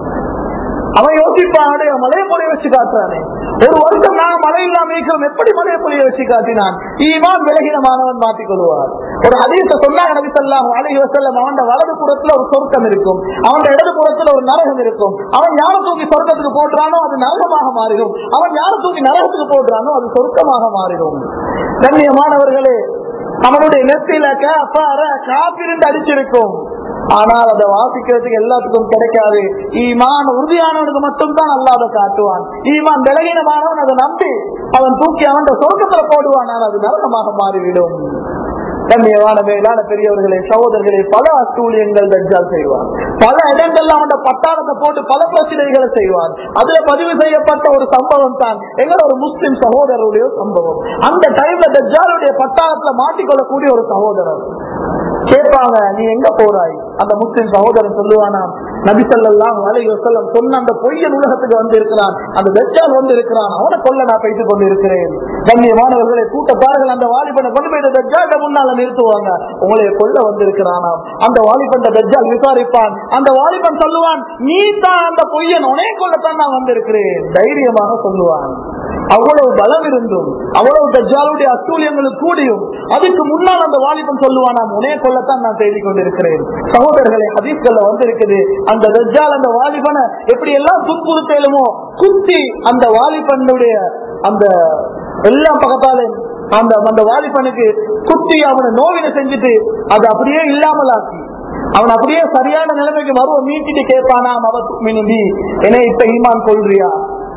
அவன் யோசிப்பான் மலையை பொழிய வச்சு காட்டுறானே ஒரு வருஷம் நான் மழை இல்லாம இருக்கிறோம் எப்படி மலையை பொழிய வச்சு காட்டினான் ஈமான் விலகினமானவன் மாட்டிக் கொள்வார் ஒரு ஹதீஸ சொன்னாங்க நபி ஸல்லல்லாஹு அலைஹி வஸல்லம் அவன் வலது புறத்துல ஒரு சொர்க்கம் இருக்கும் அவன் இடது புறத்துல ஒரு நரகம் இருக்கும் அவன் யார தூக்கி சொர்க்கத்துக்கு போடுறானோ அது நரகமாக மாறிடும் அவன் யார தூக்கி நரகத்துக்கு போடுறானோ அது சொர்க்கமாக மாறிடும் கண்ணியமானவர்களே அவனுடைய நெத்தியில காப்பிருந்து அடிச்சிருக்கும் ஆனால் அதை வாசிக்கிறதுக்கு எல்லாத்துக்கும் கிடைக்காது ஈமான் உறுதியானவனுக்கு மட்டும்தான் அல்லாத காட்டுவான் ஈமான் விலகினமானவன் அதை நம்பி அவன் தூக்கி அவன் சொர்க்கத்துல போடுவான் ஆனால் அது நரகமாக மாறிவிடும் கண்ணியமான மேலான பெரியவர்களே சகோதரர்களே பல அட்டூழியங்கள் தஜ்ஜால் செய்வான் பல இடங்கள்ல அவன் பட்டாளத்தை போட்டு பல பிரச்சனைகளை செய்வான் அதுல பதிவு செய்யப்பட்ட ஒரு சம்பவம் தான் எங்களோட ஒரு முஸ்லிம் சகோதரருடைய சம்பவம் அந்த டைம்ல தஜ்ஜாலுடைய பட்டாளத்துல மாட்டிக்கொள்ளக்கூடிய ஒரு சகோதரர் கேட்பாங்க நீ எங்க போறாய் அந்த முஸ்லிம் சகோதரன் சொல்லுவானா நபி ஸல்லல்லாஹு அலைஹி வஸல்லம் சொன்ன அந்த பொய்யன் உலகத்துக்கு வந்து இருக்கிறான் அந்த தஜ்ஜால் வந்து இருக்கிறான் அவனை கொல்ல நான் பேசிக் கொண்டு இருக்கிறேன் கண்ணியமானவர்களை கூட்டத்தார்கள் அந்த வாலிபனை கொண்டு போய் தஜ்ஜால முன்னால நிறுத்துவாங்க உங்களை கொல்ல வந்து இருக்கிறானாம் அந்த வாலிபன் தஜ்ஜால் விசாரிப்பான் அந்த வாலிபன் சொல்லுவான் நீ தான் அந்த பொய்யன் உனே கொல்லத்தான் நான் வந்திருக்கிறேன் தைரியமாக சொல்லுவான் அவ்வளவு பலம் இருந்தும் அவ்வளவு தஜ்ஜாலுடைய அத்தூழியங்களும் கூடியும் அதுக்கு முன்னால் அந்த வாலிபன் சொல்லுவானாம் உனே கொல்லத்தான் நான் தேடிக் கொண்டிருக்கிறேன் சகோதரர்களை ஹதீஸ்கள்ல வந்திருக்குது அந்த தஜ்ஜால் அந்த வாலிபனை எப்படி எல்லாம் துன்புறுத்தலுமோ குத்தி அந்த வாலிபனுடைய அந்த எல்லா பக்கத்தாலே அந்த அந்த வாலிபனுக்கு குத்தி அவனை நோவினை செஞ்சுட்டு அது அப்படியே இல்லாமல் ஆக்கி அவன் அப்படியே சரியான நிலைமைக்கு வருவ மீட்டிட்டு கேட்பானா அவ மினிபி என்ன இப்ப ஈமான் கொள்றியா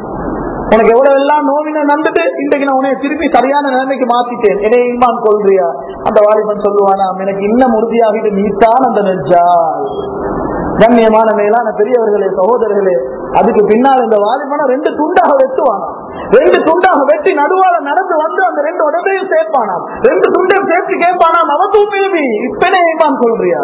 உனக்கு எவ்வளவு எல்லாம் நோவின நந்துட்டு இன்றைக்கு நான் உன்னை திருப்பி சரியான நிலைமைக்கு மாத்திட்டேன் என்னை ஈமான் கொள்றியா அந்த வாலிபன் சொல்லுவானாம் எனக்கு இன்னும் உறுதியாகிட்டு நீத்தான் அந்த நெஞ்சால் கண்ணியமான மேலான பெரியவர்களே சகோதரர்களே அதுக்கு பின்னால் இந்த வாலிபனை ரெண்டு துண்டாக வெட்டுவானா ரெண்டு துண்டாக வெட்டி நடுவால நடந்து வந்து அந்த ரெண்டு உடம்பையும் சேர்ப்பானாம் ரெண்டு துண்டையும் சேர்த்து கேட்பானாம் அவ தூமேபி இப்பனே ஈமான் சொல்றியா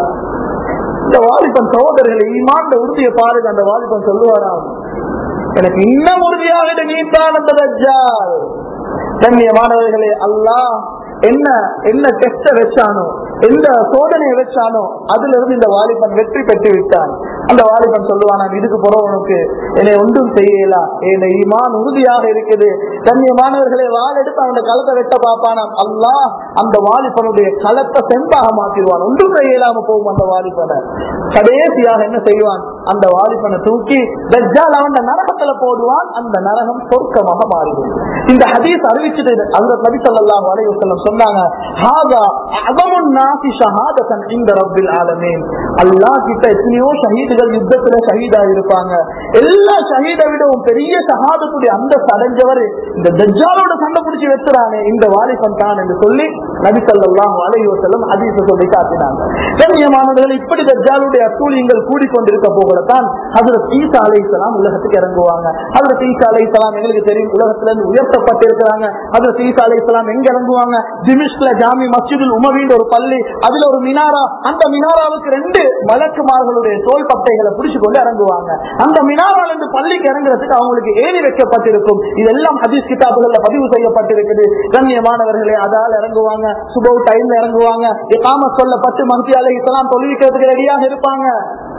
இந்த வாலிபன் சகோதரர்களை ஈமான் உறுதியை பாருங்க அந்த வாலிபன் சொல்லுவாராம் எனக்கு இன்னும் உறுதியாக நீத்தான் அந்த தஜ்ஜால் கண்ணியமானவர்களே அல்லாஹ் என்ன என்ன டெஸ்ட வச்சானோ எந்த சோதனையை வச்சானோ அதுல இருந்து இந்த வாலிபன் வெற்றி பெற்று விட்டான் அந்த வாலிபன் சொல்லுவான் நான் இதுக்கு போறவனுக்கு என்னை ஒன்றும் செய்யலா என் ஈமான் உறுதியாக இருக்குது கண்ணியமானவர்களை வால் எடுத்து அவனுடைய களத்தை வெட்ட பார்ப்பானாம் அல்லாஹ் அந்த வாலிபனுடைய களத்தை செம்பாக மாத்திடுவான் ஒன்றும் செய்யலாம போகும் அந்த வாலிபனை கடைசியாக என்ன செய்வான் அந்த வாலிபனை தூக்கி தஜ்ஜால் அவன் நரகத்துல போடுவான் அந்த நரகம் சொர்க்கமாக மாறிடும் இந்த ஹதீஸ் அறிவிச்சுட்டு அந்த நபி ஸல்லல்லாஹு அலைஹி வஸல்லம் சொன்னாங்க ஹாதா அஸமுன் நாசி ஷஹாதத்தன் இந்த ரப்பில் ஆலமீன் அல்லாஹ் கிட்ட எத்தனையோ ஷஹீதுகள் யுத்தத்துல ஷஹீதா இருப்பாங்க எல்லா ஷஹீதை விடவும் பெரிய ஷஹாதத்துடைய அந்த அடைஞ்சவர் இந்த தஜ்ஜாலோட சண்டை பிடிச்சி வெத்துறானே இந்த வாலிபன் தான் என்று சொல்லி நபி ஸல்லல்லாஹு அலைஹி வஸல்லம் ஹதீஸை சொல்லி காட்டினாங்க கண்ணியமானவர்கள் இப்படி தஜ்ஜாலுடைய அத்தூழியங்கள் கூடிக்கொண்டிருக்க போகத்தான் ஹஜரத் ஈசா அலைஹிஸ்ஸலாம் உலகத்துக்கு இறங்குவாங்க ஹஜரத் ஈசா அலைஹிஸ்ஸலாம் எங்களுக்கு தெரியும் உலகத்துல இருந்து உயர்த்தப்பட்டிருக்கிறாங்க ஹஜரத் ஈசா அலைஹிஸ்ஸலாம் எங்க இறங்குவாங்க திமிஷ்ல ஜாமி மஸ்ஜிதுல் உமவின் ஒரு பள்ளி அதுல ஒரு மினாரா அந்த மினாராவுக்கு ரெண்டு மலக்குமார்களுடைய தோல் பட்டைகளை பிடிச்சு கொண்டு இறங்குவாங்க அந்த மினாரால இருந்து பள்ளிக்கு இறங்குறதுக்கு அவங்களுக்கு ஏறி வைக்கப்பட்டிருக்கும் இதெல்லாம் ஹதீஸ் கிதாபுகள்ல பதிவு செய்யப்பட்டிருக்குது கண்ணியமானவர்களே அதால் இறங்குவாங்க சுபவு டைம்ல இறங்குவாங்க இக்காம சொல்ல பத்து மந்தி அலை இஸ்லாம் தொழிலுக்கிறதுக்கு ரெடியாக இருப்பாங்க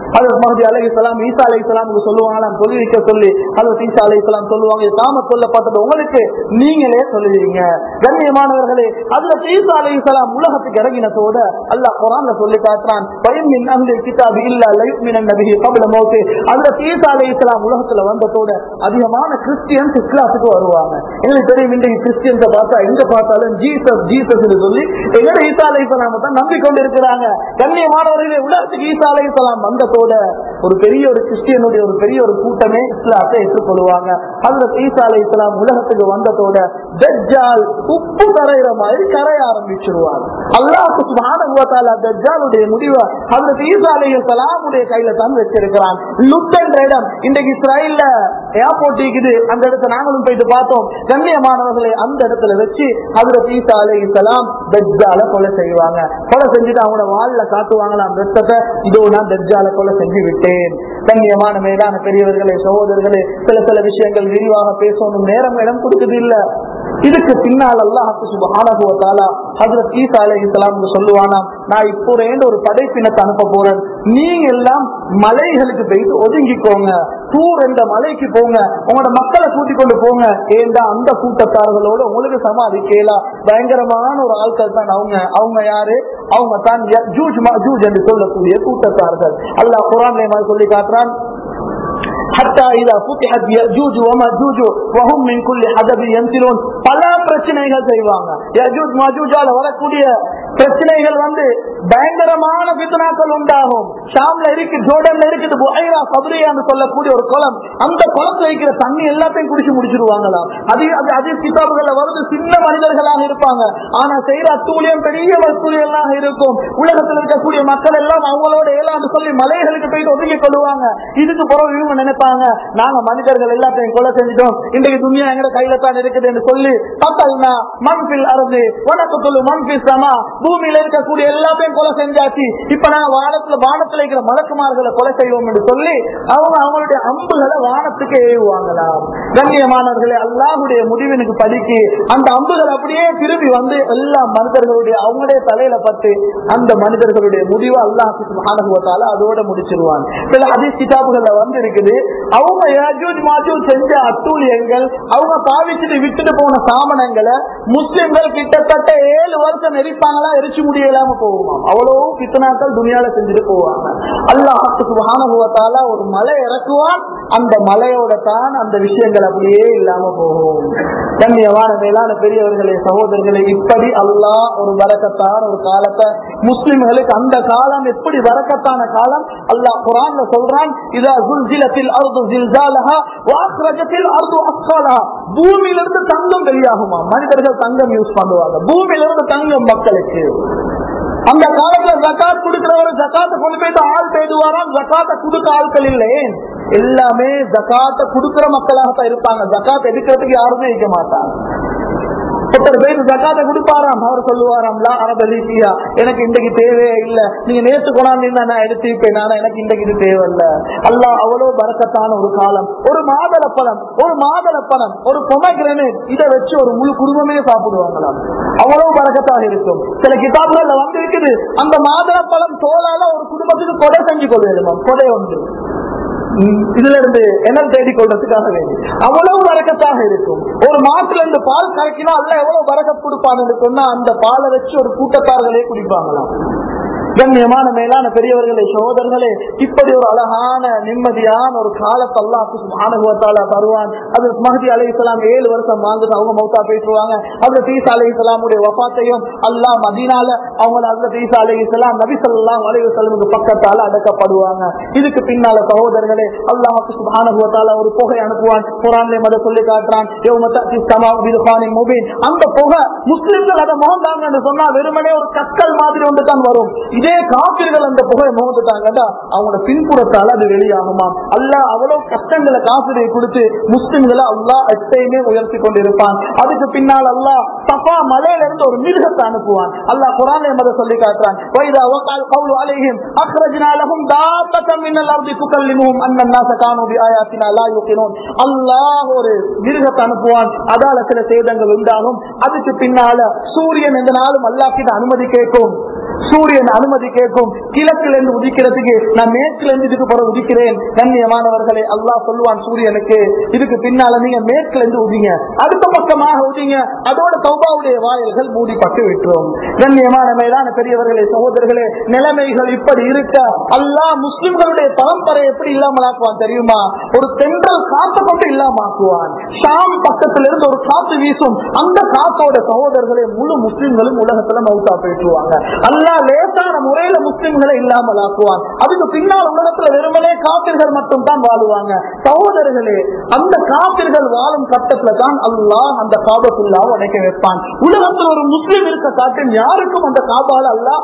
அது மஹதி அலை இஸ்லாம் ஈசா அலை இஸ்லாமுக்கு சொல்லுவாங்களாம் தொழிலிக்க சொல்லி அது ஈசா அலை இஸ்லாம் சொல்லுவாங்க இது காம சொல்லப்பட்டது உங்களுக்கு நீங்களே சொல்லுவீங்க கண்ணியமானவர்களே அதுல ஈசா அலை இஸ்லாம் உலகத்துக்கு இறங்கினதோட அல்லாஹ் குரான்ல சொல்லி காட்டுறான் பயம் மின் அஹ்லி கிதாபி இல்ல லயுமினன் நபிஹி கப்ல மௌத்தி அதுல ஈசா அலை இஸ்லாம் உலகத்துல வந்ததோட அதிகமான கிறிஸ்டியன்ஸ் இஸ்லாத்துக்கு வருவாங்க எங்களுக்கு தெரியும் இன்றைக்கு கிறிஸ்டியன்ஸை பார்த்தா எங்க பார்த்தாலும் ஜீசஸ் ஜீசஸ் சொல்லி எங்கட ஈசா அலை இஸ்லாம் தான் நம்பிக்கொண்டு இருக்கிறாங்க கண்ணியமானவர்களே உலகத்துக்கு ஈசா அலை இஸ்லாம் வந்ததோட ஒரு பெரிய ஒரு கிறிஸ்டியனுடைய ஒரு பெரிய ஒரு கூட்டமே இஸ்லாத்தை ஏற்றுக்கொள்வாங்க அதுல ஈசா அலை இஸ்லாம் உலகத்துக்கு வந்ததோட தஜ்ஜால் உப்பு கரையிற மாதிரி கரைய ஆரம்பிச்சிருவாங்க அல்லாஹ் சுப்ஹானஹு வ தஆலா தஜ்ஜாலுடைய முடிவை ஹஜ்ரத் ஈசா அலைஹிஸ்ஸலாமுடைய கையில தான் வச்சிருக்கிறான் லுட் என்ற இடம் இன்றைக்கு இஸ்ராயல்ல ஏர்போர்ட் இருக்குது அந்த இடத்தை நாங்களும் போயிட்டு பார்த்தோம் கண்ணியமானவர்களை அந்த இடத்துல வச்சு ஹஜ்ரத் ஈசா அலைஹிஸ்ஸலாம் தஜ்ஜால கொலை செய்வாங்க கொலை செஞ்சுட்டு அவங்களோட வால்ல காட்டுவாங்களாம் ரத்தத்தை இதோ நான் தஜ்ஜால கொலை செஞ்சு விட்டேன் கண்ணியமான மேலான பெரியவர்களே சகோதரர்களே சில சில விஷயங்கள் விரிவாக பேசணும் நேரம் இடம் கொடுக்குது இல்ல இதுக்கு பின்னால் அல்லாஹ் சுப்ஹானஹு வ தஆலா ஹஜ்ரத் ஈசா அலைஹிஸ்ஸலாம் சொல்லுவானாம் நான் இப்போ ஒரு படைப்பினத்தை அனுப்ப போறேன் நீங்க எல்லாம் மலைகளுக்கு போயிட்டு ஒதுங்கிக்கோங்க டூர் என்ற மலைக்கு போங்க உங்களோட மக்களை கூட்டிக் கொண்டு போங்க ஏண்டா அந்த கூட்டத்தார்களோட உங்களுக்கு சமாளிக்கலாம் பயங்கரமான ஒரு ஆட்கள் தான் அவங்க அவங்க யாரு அவங்க தான் ஜூஜ் ஜூஜ் என்று சொல்லக்கூடிய கூட்டத்தார்கள் அல்லாஹ் குரான்ல மாதிரி சொல்லி காட்டுறான் حتى إذا فتحت يأجوج ومأجوج وهم من كل حدب ينسلون பல பிரச்சனைகள் செய்வாங்க யஜூஜ் மஜூஜால வரக்கூடிய பிரச்சனைகள் வந்து பயங்கரமான பித்தனாக்கள் உண்டாகும் ஷாம்ல இருக்கு ஜோர்டன்ல இருக்குது புகைரா சதுரியான்னு சொல்லக்கூடிய ஒரு குளம் அந்த குளத்துல இருக்கிற தண்ணி எல்லாத்தையும் குடிச்சு முடிச்சிருவாங்களாம் அது அது அதே கிதாபுகள்ல வருது சின்ன மனிதர்களாக இருப்பாங்க ஆனா செய்யற அத்தூழியம் பெரிய வசூலியெல்லாம் இருக்கும் உலகத்தில் இருக்கக்கூடிய மக்கள் எல்லாம் அவங்களோட ஏலான்னு சொல்லி மலைகளுக்கு போயிட்டு ஒதுங்கி கொள்ளுவாங்க இதுக்கு பிறகு இவங்க நினைப்பாங்க நாங்க மனிதர்கள் எல்லாத்தையும் கொலை செஞ்சிட்டோம் இன்றைக்கு துணியா எங்க கையில தான் இருக்குது என்று சொல்லி பக்கல்னா மண்பில் அருந்து உனக்கு சொல்லு மண்பில் சமா பூமியில இருக்கக்கூடிய எல்லாத்தையும் கொலை செஞ்சாச்சு இப்ப நாங்க வானத்துல வானத்துல இருக்கிற மலக்குமார்களை கொலை செய்வோம் என்று சொல்லி அவங்க அவங்களுடைய அம்புகளை வானத்துக்கு ஏவுவாங்களாம் கண்ணியமானவர்களே அல்லாஹுடைய முடிவினுக்கு படிக்கு அந்த அம்புகள் அப்படியே திரும்பி வந்து எல்லா மனிதர்களுடைய அவங்களுடைய தலையில பட்டு அந்த மனிதர்களுடைய முடிவு அல்லாஹுக்கு மகானகுவத்தால அதோட முடிச்சிருவாங்க சில அதிர் கிதாபுகள்ல வந்து இருக்குது அவங்க யாஜூஜ் மாஜூஜ் செஞ்ச அட்டூழியங்கள் அவங்க பாவிச்சுட்டு விட்டுட்டு போன சாமனங்களை முஸ்லிம்கள் கிட்டத்தட்ட ஏழு வருஷம் நெரிப்பாங்களா எரிச்சு முடியலாம போகுமா அவ்வளவு பித்தனாக்கள் துணியால செஞ்சுட்டு போவாங்க அல்லாஹுக்கு மகானகுவத்தால ஒரு மலை இறக்குவான் அந்த மலையோட தான் அந்த விஷயங்கள் அப்படியே இல்லாம போகும் கண்ணியமான மேலான பெரியவர்களே சகோதரர்களே இப்படி அல்லாஹ் ஒரு வரக்கத்தான ஒரு காலத்தை முஸ்லிம்களுக்கு அந்த காலம் எப்படி வரக்கத்தான காலம் அல்லாஹ் குரான்ல சொல்றான் இதா ஜுல்ஜிலத்தில் அர்து ஜில்ஜாலஹா வாக்ரஜத்தில் அர்து அஸ்காலஹா பூமியிலிருந்து தங்கம் வெளியாகுமா மனிதர்கள் தங்கம் யூஸ் பண்ணுவாங்க பூமியிலிருந்து தங்கம் மக்களுக்கு அந்த காலத்துல ஜக்காத் கொடுக்கிறவர் ஜக்காத்தை கொண்டு போயிட்டு ஆள் தேடுவாராம் ஜக்காத்தை கொடுக்க ஆட்கள் இல்லை எல்லாமே ஜக்காத்தை கொடுக்கிற மக்களாகத்தான் இருப்பாங்க ஜக்காத் எடுக்கிறதுக்கு யாருமே இருக்க மாட்டாங்க ஒருத்தர் போயிட்டு ஜக்காத்தை கொடுப்பாராம் அவர் சொல்லுவாராம் லா அரபலிசியா எனக்கு இன்றைக்கு தேவையே இல்ல நீங்க நேற்று கொண்டாந்து நான் எடுத்துப்பேன் ஆனா எனக்கு இன்றைக்கு இது தேவையில்ல அல்லா அவ்வளவு பறக்கத்தான ஒரு காலம் ஒரு மாதள பழம் ஒரு மாதள பழம் ஒரு பொமக்ரனேட் இதை வச்சு ஒரு முழு குடும்பமே சாப்பிடுவாங்களாம் அவ்வளவு பறக்கத்தாக இருக்கும் சில கிதாபுகள்ல வந்து இருக்குது அந்த மாதள பழம் தோலால ஒரு குடும்பத்துக்கு கொடை செஞ்சு கொள்வேன் கொடை உண்டு இதுல இருந்து என்ன தேடிக் கொள்றதுக்காக வேண்டி அவ்வளவு வரக்கத்தாக இருக்கும் ஒரு மாட்டுல இருந்து பால் கறக்கினா அல்ல எவ்வளவு வரக்கத் கொடுப்பான்னு சொன்னா அந்த பாலை வச்சு ஒரு கூட்டத்தார்களே குடிப்பாங்களாம் கண்ணியமான மேலான பெரியவர்களே சகோதரர்களே இப்படி ஒரு அழகான நிம்மதியான ஒரு காலத்தை அல்லாஹ் அனுபவத்தால தருவான் அது மஹதி அலை இஸ்லாம் ஏழு வருஷம் வாழ்ந்துட்டு அவங்க மௌத்தா பேசுவாங்க அதுல தீசா அலை இஸ்லாமுடைய வபாத்தையும் அல்லாஹ் மதீனால அவங்க அதுல தீசா அலை இஸ்லாம் நபி சொல்லலாம் அலை செல்லுக்கு பக்கத்தால அடக்கப்படுவாங்க இதுக்கு பின்னால சகோதரர்களே அல்லாஹ் சுபானுவத்தால ஒரு புகை அனுப்புவான் குரான்ல மத சொல்லி காட்டுறான் அந்த புகை முஸ்லிம்கள் அதை முகந்தாங்க சொன்னா வெறுமனே ஒரு கற்கள் மாதிரி ஒன்று தான் வரும் இதே காப்பிர்கள் அந்த புகையை முகந்துட்டாங்கன்னா அவங்களோட பின்புறத்தால அது வெளியாகுமா அல்லா அவ்வளவு கஷ்டங்களை காப்பிரை கொடுத்து முஸ்லிம்களை அல்லா எப்பயுமே உயர்த்தி கொண்டிருப்பான் அதுக்கு பின்னால் அல்லா தப்பா மலையில இருந்து ஒரு மிருகத்தை அனுப்புவான் அல்லா குரானை மத சொல்லி காட்டுறான் وَإِذَا وَقَعَ الْقَوْلُ عَلَيْهِمْ أَخْرَجْنَا لَهُمْ دَابَّةً مِنَ الْأَرْضِ تُكَلِّمُهُمْ أَنَّ النَّاسَ كَانُوا بِآيَاتِنَا لَا يُوقِنُونَ அல்லாஹ் ஒரு மிருகத்தை அனுப்புவான் அதால சில சேதங்கள் உண்டாகும் அதுக்கு பின்னால சூரியன் எந்த நாளும் அல்லாஹ் கிட்ட அனுமதி கேட்கும் சூரியன் அனுமதி கேட்கும் கிழக்குல இருந்து உதிக்கிறதுக்கு நான் மேற்குல இருந்து இதுக்கு பிறகு உதிக்கிறேன் கண்ணியமானவர்களே அல்லாஹ் சொல்லுவான் சூரியனுக்கு இதுக்கு பின்னால நீங்க மேற்குல இருந்து உதிங்க அடுத்த பக்கமாக உதிங்க அதோட தௌபாவுடைய வாயில்கள் மூடிப்பட்டு விட்டுரும் கண்ணியமான மேலான பெரியவர்களே சகோதரர்களே நிலைமைகள் இப்படி இருக்க அல்லாஹ் முஸ்லிம்களுடைய பரம்பரை எப்படி இல்லாமலாக்குவான் தெரியுமா ஒரு தென்றல் காத்து கொண்டு இல்லாமக்குவான் ஷாம் பக்கத்திலிருந்து ஒரு காத்து வீசும் அந்த காத்தோட சகோதரர்களை முழு முஸ்லிம்களும் உலகத்துல மவுத்தா போயிட்டுருவாங்க அல்லாஹ் லேசான முறையில முஸ்லிம்களை இல்லாமல் ஆக்குவான் அதுக்கு பின்னால் உலகத்துல வெறுமனே காப்பிர்கள் மட்டும் தான் வாழுவாங்க சகோதரர்களே அந்த காப்பிர்கள் வாழும் கட்டத்துல தான் அல்லாஹ் அந்த காபத்துல்லா உடைக்க வைப்பான் உலகத்துல ஒரு முஸ்லிம் இருக்க காட்டும் யாருக்கும் அந்த காபால அல்லாஹ்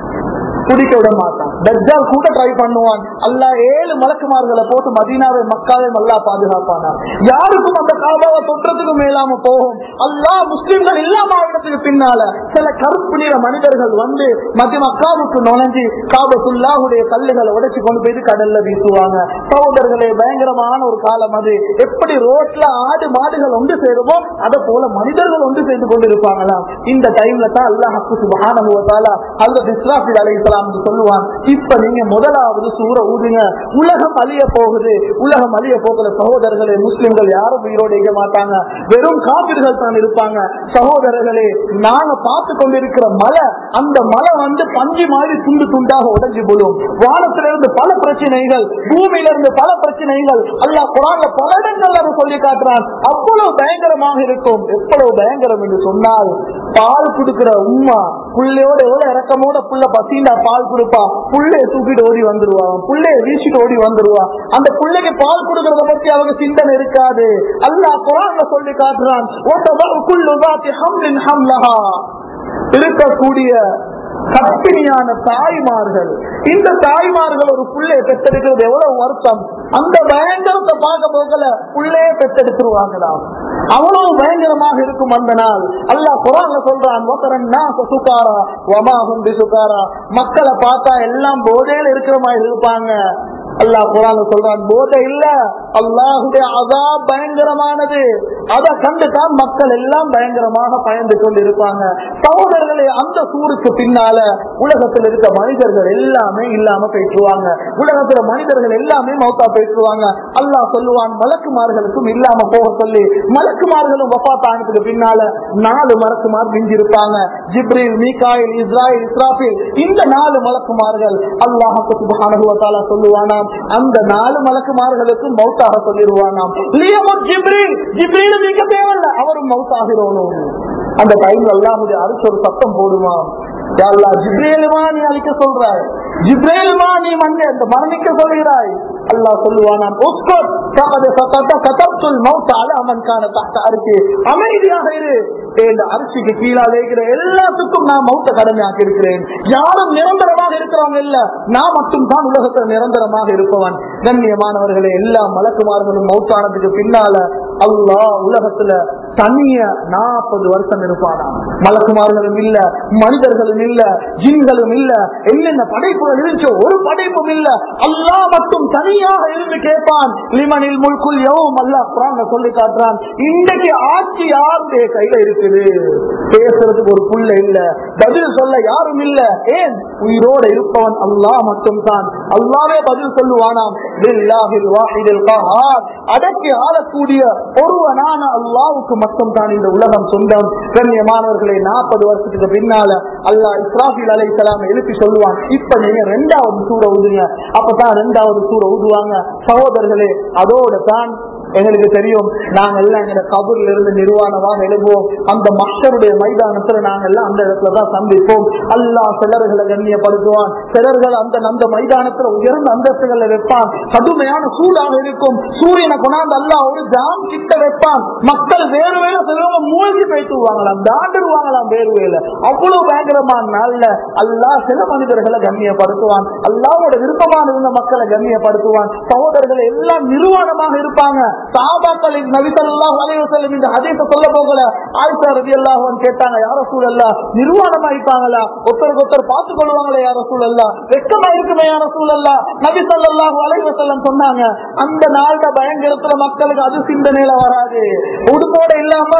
குடிக்க விட மாட்டான் தஜ்ஜால் கூட ட்ரை பண்ணுவான் அல்லா ஏழு மலக்குமார்களை போட்டு மதீனாவை மக்காவை நல்லா பாதுகாப்பானா யாருக்கும் அந்த காபாவை தொற்றத்துக்கு மேலாம போகும் அல்லா முஸ்லிம்கள் இல்லாம ஆகிடத்துக்கு பின்னால சில கருப்பு நிற மனிதர்கள் வந்து மத்திய மக்காவுக்கு நுழைஞ்சு காபத்துல்லாவுடைய கல்லுகளை உடைச்சு கொண்டு போயிட்டு கடல்ல வீசுவாங்க சகோதரர்களே பயங்கரமான ஒரு காலம் அது எப்படி ரோட்ல ஆடு மாடுகள் ஒன்று சேருமோ அதை போல மனிதர்கள் ஒன்று சேர்ந்து கொண்டு இருப்பாங்களாம் இந்த டைம்ல தான் அல்லாஹ் சுபஹானஹுவத்தாலா அல்லது இஸ்ராஃபில் அலைஹிஸ்ஸலாம் என்று சொல்லுவான் இப்ப நீங்க முதலாவது சூற ஊதுங்க உலகம் அழிய போகுது உலகம் அழிய போகிற சகோதரர்களே முஸ்லிம்கள் யாரும் உயிரோடு இருக்க மாட்டாங்க வெறும் காவிர்கள் தான் இருப்பாங்க சகோதரர்களே நாங்க பார்த்து கொண்டிருக்கிற மலை அந்த மலை வந்து பஞ்சு மாதிரி துண்டு துண்டாக உடைஞ்சு போடும் வானத்திலிருந்து பல பிரச்சனைகள் பூமியில இருந்து பல பிரச்சனைகள் அல்லாஹ் குரான்ல பல இடங்கள்ல அதை சொல்லி காட்டுறான் அவ்வளவு பயங்கரமாக இருக்கும் எவ்வளவு பயங்கரம் என்று சொன்னால் பால் கொடுக்கிற உம்மா புள்ளையோட எவ்வளவு இறக்கமோட புள்ள பசிண்டா பால் கொடுப்பா புள்ளைய தூக்கிட்டு ஓடி வந்துருவா புள்ளைய வீசிட்டு ஓடி வந்துருவா அந்த புள்ளைக்கு பால் கொடுக்கறத பத்தி அவங்க சிந்தனை இருக்காது அல்லாஹ் குரான்ல சொல்லி காட்டுறான் "வதபஉ குல்லு ذات حمل حملها." இருக்கக்கூடிய கற்பிணியான தாய்மார்கள் இந்த தாய்மார்கள் ஒரு புள்ளைய பெற்றெடுக்கிறது எவ்வளவு வருத்தம் அந்த பயங்கரத்தை பார்க்க போகல புள்ளைய பெற்றெடுத்துருவாங்களாம் அவ்வளவு பயங்கரமாக இருக்கும் அந்த நாள் அல்லாஹ் குரான்ல சொல்றான் "வதரன் நாஸ சுகாரா வமா ஹும் பிசுகாரா." மக்களை பார்த்தா எல்லாம் போதையில இருக்கிற மாதிரி இருப்பாங்க அல்லாஹ் குரான் சொல்றான் போதை இல்ல அல்லாஹுடைய அதா பயங்கரமானது அதை கண்டுதான் மக்கள் எல்லாம் பயங்கரமாக பயந்து கொண்டு இருப்பாங்க சகோதரர்களே அந்த சூருக்கு பின்னால உலகத்தில் இருக்க மனிதர்கள் எல்லாமே இல்லாம போயிட்டுருவாங்க உலகத்துல மனிதர்கள் எல்லாமே மௌத்தா போயிட்டுருவாங்க அல்லாஹ் சொல்லுவான் மலக்குமார்களுக்கும் இல்லாம போக சொல்லி மலக்குமார்களும் வப்பாத்தானதுக்கு பின்னால நாலு மலக்குமார் மிஞ்சிருப்பாங்க ஜிப்ரீல் மீகாயில் இஸ்ராயில் இஸ்ராபில் இந்த நாலு மலக்குமார்கள் அல்லாஹுக்கு சுப்ஹானஹு வ தஆலா சொல்லுவானாம் அந்த நாலு மலக்குமார்களுக்கும் மௌத்தாக சொல்லிடுவானாம் லியமுத் ஜிப்ரீல் ஜிப்ரீல் நீங்க தேவையில்ல அவரும் மௌத்தாகிறோனும் அந்த டைம்ல அல்லாஹுடைய அரசு ஒரு சத்தம் போடுமா யா அல்லாஹ், ஜிப்ரீலுமா நீ அழிக்க சொல்றாய் ஜிப்ரேலுமா நீ மண்ணை அந்த மரணிக்க சொல்கிறாய் அல்லாஹ் சொல்லுவானாம் உஸ்கர் ஃபகத் ஃபகத் கதப்துல் மௌத் அலா மன் கான தஹ்த அர்ஷி அமைதியாக இரு இந்த அரிசிக்கு கீழால் இருக்கிற எல்லாத்துக்கும் நான் மௌத்த கடமையாக்கி இருக்கிறேன் யாரும் நிரந்தரமாக இருக்கிறவங்க இல்ல நான் மட்டும் தான் உலகத்தில் நிரந்தரமாக இருப்பவன் கண்ணியமானவர்களே எல்லா மலக்குமார்களும் மௌத்தானதுக்கு பின்னால அல்லாஹ் உலகத்துல தனிய நாற்பது வருஷம் இருப்பானா மலக்குமார்களும் இல்ல மனிதர்களும் இல்ல ஜின்களும் இல்ல என்னென்ன படைப்புகள் இருந்துச்சோ ஒரு படைப்பும் இல்ல அல்லாஹ் மட்டும் தனியாக இருந்து கேட்பான் லிமனில் முல்குல் யவும் அல்லாஹ் குரான்ல சொல்லி காட்டுறான் இன்றைக்கு ஆட்சி யாருடைய கையில இருக்குது பேசுறதுக்கு ஒரு புள்ள இல்ல பதில் சொல்ல யாரும் இல்ல ஏன் உயிரோட இருப்பவன் அல்லாஹ் மட்டும் தான் அல்லாவே பதில் சொல்லுவானாம் லில்லாஹில் வாஹிதில் கஹார் அடக்கி ஆளக்கூடிய ஒருவனான அல்லாவுக்கு மட்டும் தான் இந்த உலகம் சொந்தம் கண்ணியமானவர்களை நாற்பது வருஷத்துக்கு பின்னால அல்லாஹ் இஸ்ராஃபில் அலை எழுப்பி சொல்லுவான் இப்ப நீங்க ரெண்டாவது சூற ஊதுங்க அப்பதான் ரெண்டாவது சூற ஊதுவாங்க சகோதரர்களே அதோட தான் எங்களுக்கு தெரியும் நாங்க எல்லாம் எங்க கபூர்ல இருந்து நிர்வாணமாக எழுதுவோம் அந்த மக்களுடைய மைதானத்துல நாங்க எல்லாம் அந்த இடத்துல தான் சந்திப்போம் அல்லாஹ் சிலர்களை கண்ணியப்படுத்துவான் சிலர்கள் அந்த அந்த மைதானத்துல உயர்ந்த அந்தஸ்துகளை வைப்பான் கடுமையான சூடாக இருக்கும் சூரியனை கொண்டாந்து அல்லாஹ் ஒரு ஜாம் கிட்ட வைப்பான் மக்கள் வேறு வேலை சொல்லுவாங்க மூழ்கி பேசுவாங்களாம் தாண்டிடுவாங்களாம் வேறு வேலை அவ்வளவு பயங்கரமான நாள்ல அல்லாஹ் சில மனிதர்களை கண்ணியப்படுத்துவான் அல்லாவோட விருப்பமான இருந்த மக்களை கண்ணியப்படுத்துவான் சகோதரர்கள் எல்லாம் நிர்வாணமாக இருப்பாங்க சாபாக்கள் நபி ஸல்லல்லாஹு அலைஹி வஸல்லம் இந்த ஹதீஸ சொல்ல போகல ஆயிஷா ரலியல்லாஹு அன்ஹா கேட்டாங்க யா ரசூலல்லாஹ் நிர்வாணமா இருப்பாங்களா ஒருத்தருக்கு ஒருத்தர் பார்த்து கொள்வாங்களே யா ரசூலல்லாஹ் வெக்கமா இருக்குமே யா ரசூலல்லாஹ் நபி ஸல்லல்லாஹு அலைஹி வஸல்லம் சொன்னாங்க அந்த நாள்ல பயங்கரத்துல மக்களுக்கு அது சிந்தனையில வராது உடுப்போட இல்லாம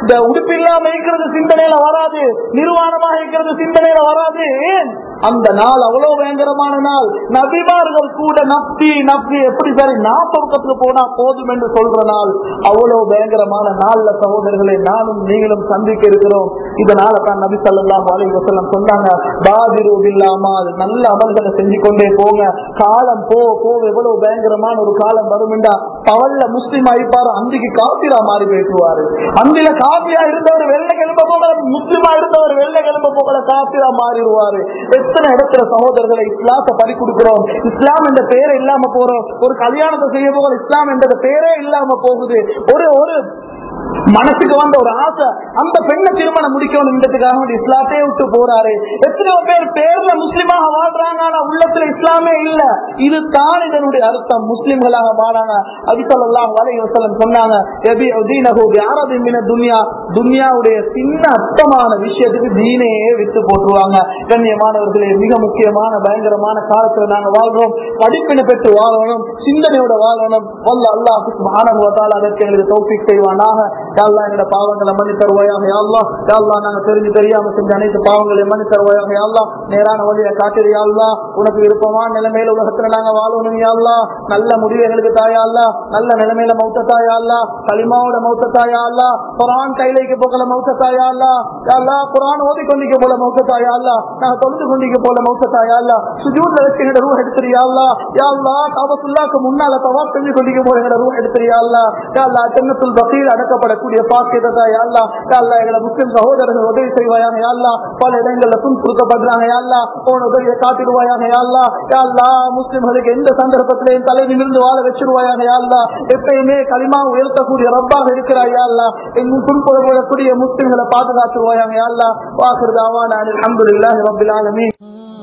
இந்த உடுப்பு இல்லாம இருக்கிறது சிந்தனையில வராது நிர்வாணமாக இருக்கிறது சிந்தனையில வராது ஏன் அந்த நாள் அவ்வளவு பயங்கரமான நாள் நபிமார்கள் கூட நப்பி நப்பி எப்படி சரி நாப்பக்கத்துல போனா போதும் என்று சொல்ற நாள் அவ்வளவு பயங்கரமான நாள்ல சகோதரர்களை நானும் நீங்களும் சந்திக்க இருக்கிறோம் இதனால தான் நபி ஸல்லல்லாஹு அலைஹி வஸல்லம் சொன்னாங்க பாதிரு பில்லாமல் நல்ல அமல்களை செஞ்சு கொண்டே போங்க காலம் போ போக எவ்வளவு பயங்கரமான ஒரு காலம் வரும்டா பவல்ல முஸ்லிம் ஆயிப்பாரு அன்றைக்கு காபிரா மாறி போயிட்டுவாரு அந்தில காபியா இருந்தவர் வெள்ளை கிளம்ப போகல முஸ்லிமா இருந்தவர் வெள்ளை கிளம்ப போகல காபிரா மாறிடுவாரு எத்தனை இடத்துல சகோதரர்களை இஸ்லாத்தை பறி கொடுக்கிறோம் இஸ்லாம் என்ற பேரே இல்லாம போறோம் ஒரு கல்யாணத்தை செய்ய போகிற இஸ்லாம் என்ற பேரே இல்லாம போகுது ஒரு ஒரு மனசுக்கு வந்த ஒரு ஆசை அந்த பெண்ணை திருமணம் முடிக்கணும்ன்றதுக்காக வேண்டி இஸ்லாத்தையே விட்டு போறாரு எத்தனையோ பேர் பேர்ல முஸ்லிமாக வாழ்றாங்க ஆனா உள்ளத்துல இஸ்லாமே இல்ல இதுதான் இதனுடைய அர்த்தம் முஸ்லிம்களாக வாழாங்க அபிசல்லாம் வலை வசலம் சொன்னாங்க எபி தீனஹு பிஆரதி மின துன்யா துன்யாவுடைய சின்ன அர்த்தமான விஷயத்துக்கு தீனையே விட்டு போட்டுருவாங்க கண்ணியமானவர்களே மிக முக்கியமான பயங்கரமான காலத்துல நாங்க வாழ்றோம் படிப்பினை பெற்று வாழணும் சிந்தனையோட வாழணும் வல்ல அல்லாஹ் சுப்ஹானஹு வ தஆலா அதற்கு எங்களுக்கு தௌஃபீக் செய்வானாக யா அல்லாஹ் எங்களோட பாவங்களை மன்னி தருவாயாக யா அல்லாஹ் யா அல்லாஹ் நாங்க தெரிஞ்சு தெரியாம செஞ்ச அனைத்து பாவங்களையும் மன்னி தருவாயாக யா அல்லாஹ் நேரான வழியை காட்டுது யா அல்லாஹ் உனக்கு விருப்பமான நிலைமையில உலகத்துல நாங்க வாழணும் யா அல்லாஹ் நல்ல முடிவு எங்களுக்கு தாயா அல்லாஹ் நல்ல நிலைமையில மௌத்த தாயா அல்லாஹ் களிமாவோட மௌத்த தாயா அல்லாஹ் குரான் கையிலைக்கு போகல மௌத்த தாயா அல்லாஹ் யா அல்லாஹ் குரான் ஓதி கொண்டிக்க போல மௌத்த தாயா அல்லாஹ் நாங்க தொழுது கொண்டிக்க போல மௌத்த தாயா அல்லாஹ் சுஜூட்ல வச்சு எங்களோட ரூஹ் எடுத்துறியா அல்லாஹ் யா அல்லாஹ் காபத்துல்லாக்கு முன்னால தவாப் செஞ்சு கொண்டிக்க போல எங்களோட ரூஹ் எடுத்துறியா அல்லாஹ் யா அல்லாஹ் ஜன்னத்துல் பகீர் அடக்கப்படக்கூடிய பாக்கியத்தை தாயா யா அல்லாஹ் யா அல்லாஹ் எங்களை முஸ்லிம் சகோதரர்கள் உதவி செய்வாயாக யா அல்லாஹ் பல இடங்கள்ல துன்புறுத்தப்படுறாங்க யா அல்லாஹ் உன் உதவியை காட்டிடுவாயாக யா அல்லாஹ் யா அல்லாஹ் முஸ்லிம்களுக்கு எந்த சந்தர்ப்பத்திலையும் தலை நிமிர்ந்து வாழ வச்சிருவாயாக யா அல்லாஹ் எப்பயுமே களிமா உயர்த்தக்கூடிய ரப்பாக இருக்கிறாய் யா அல்லாஹ் எங்கும் துன்புறக்கூடிய முஸ்லிம்களை பாதுகாத்துருவாயாக யா அல்லாஹ் வாக்குறது அவான அல்ஹம்துலில்லாஹி ரப்பில் ஆலமீன்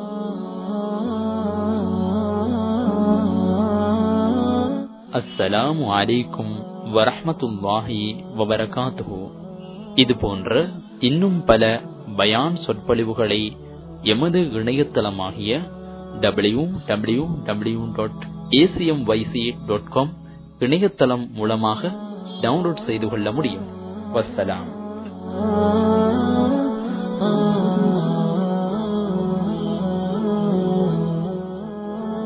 அஸ்ஸலாமு அலைக்கும் வரஹ்மத்துல்லாஹி வபரகாத்துஹு இது போன்ற இன்னும் பல பயான் சொற்பொழிவுகளை எமது இணையதளமாகிய W W W dot ACM YC dot com இணையதளம் மூலமாக டவுன்லோட் செய்து கொள்ள முடியும் வஸ்ஸலாம்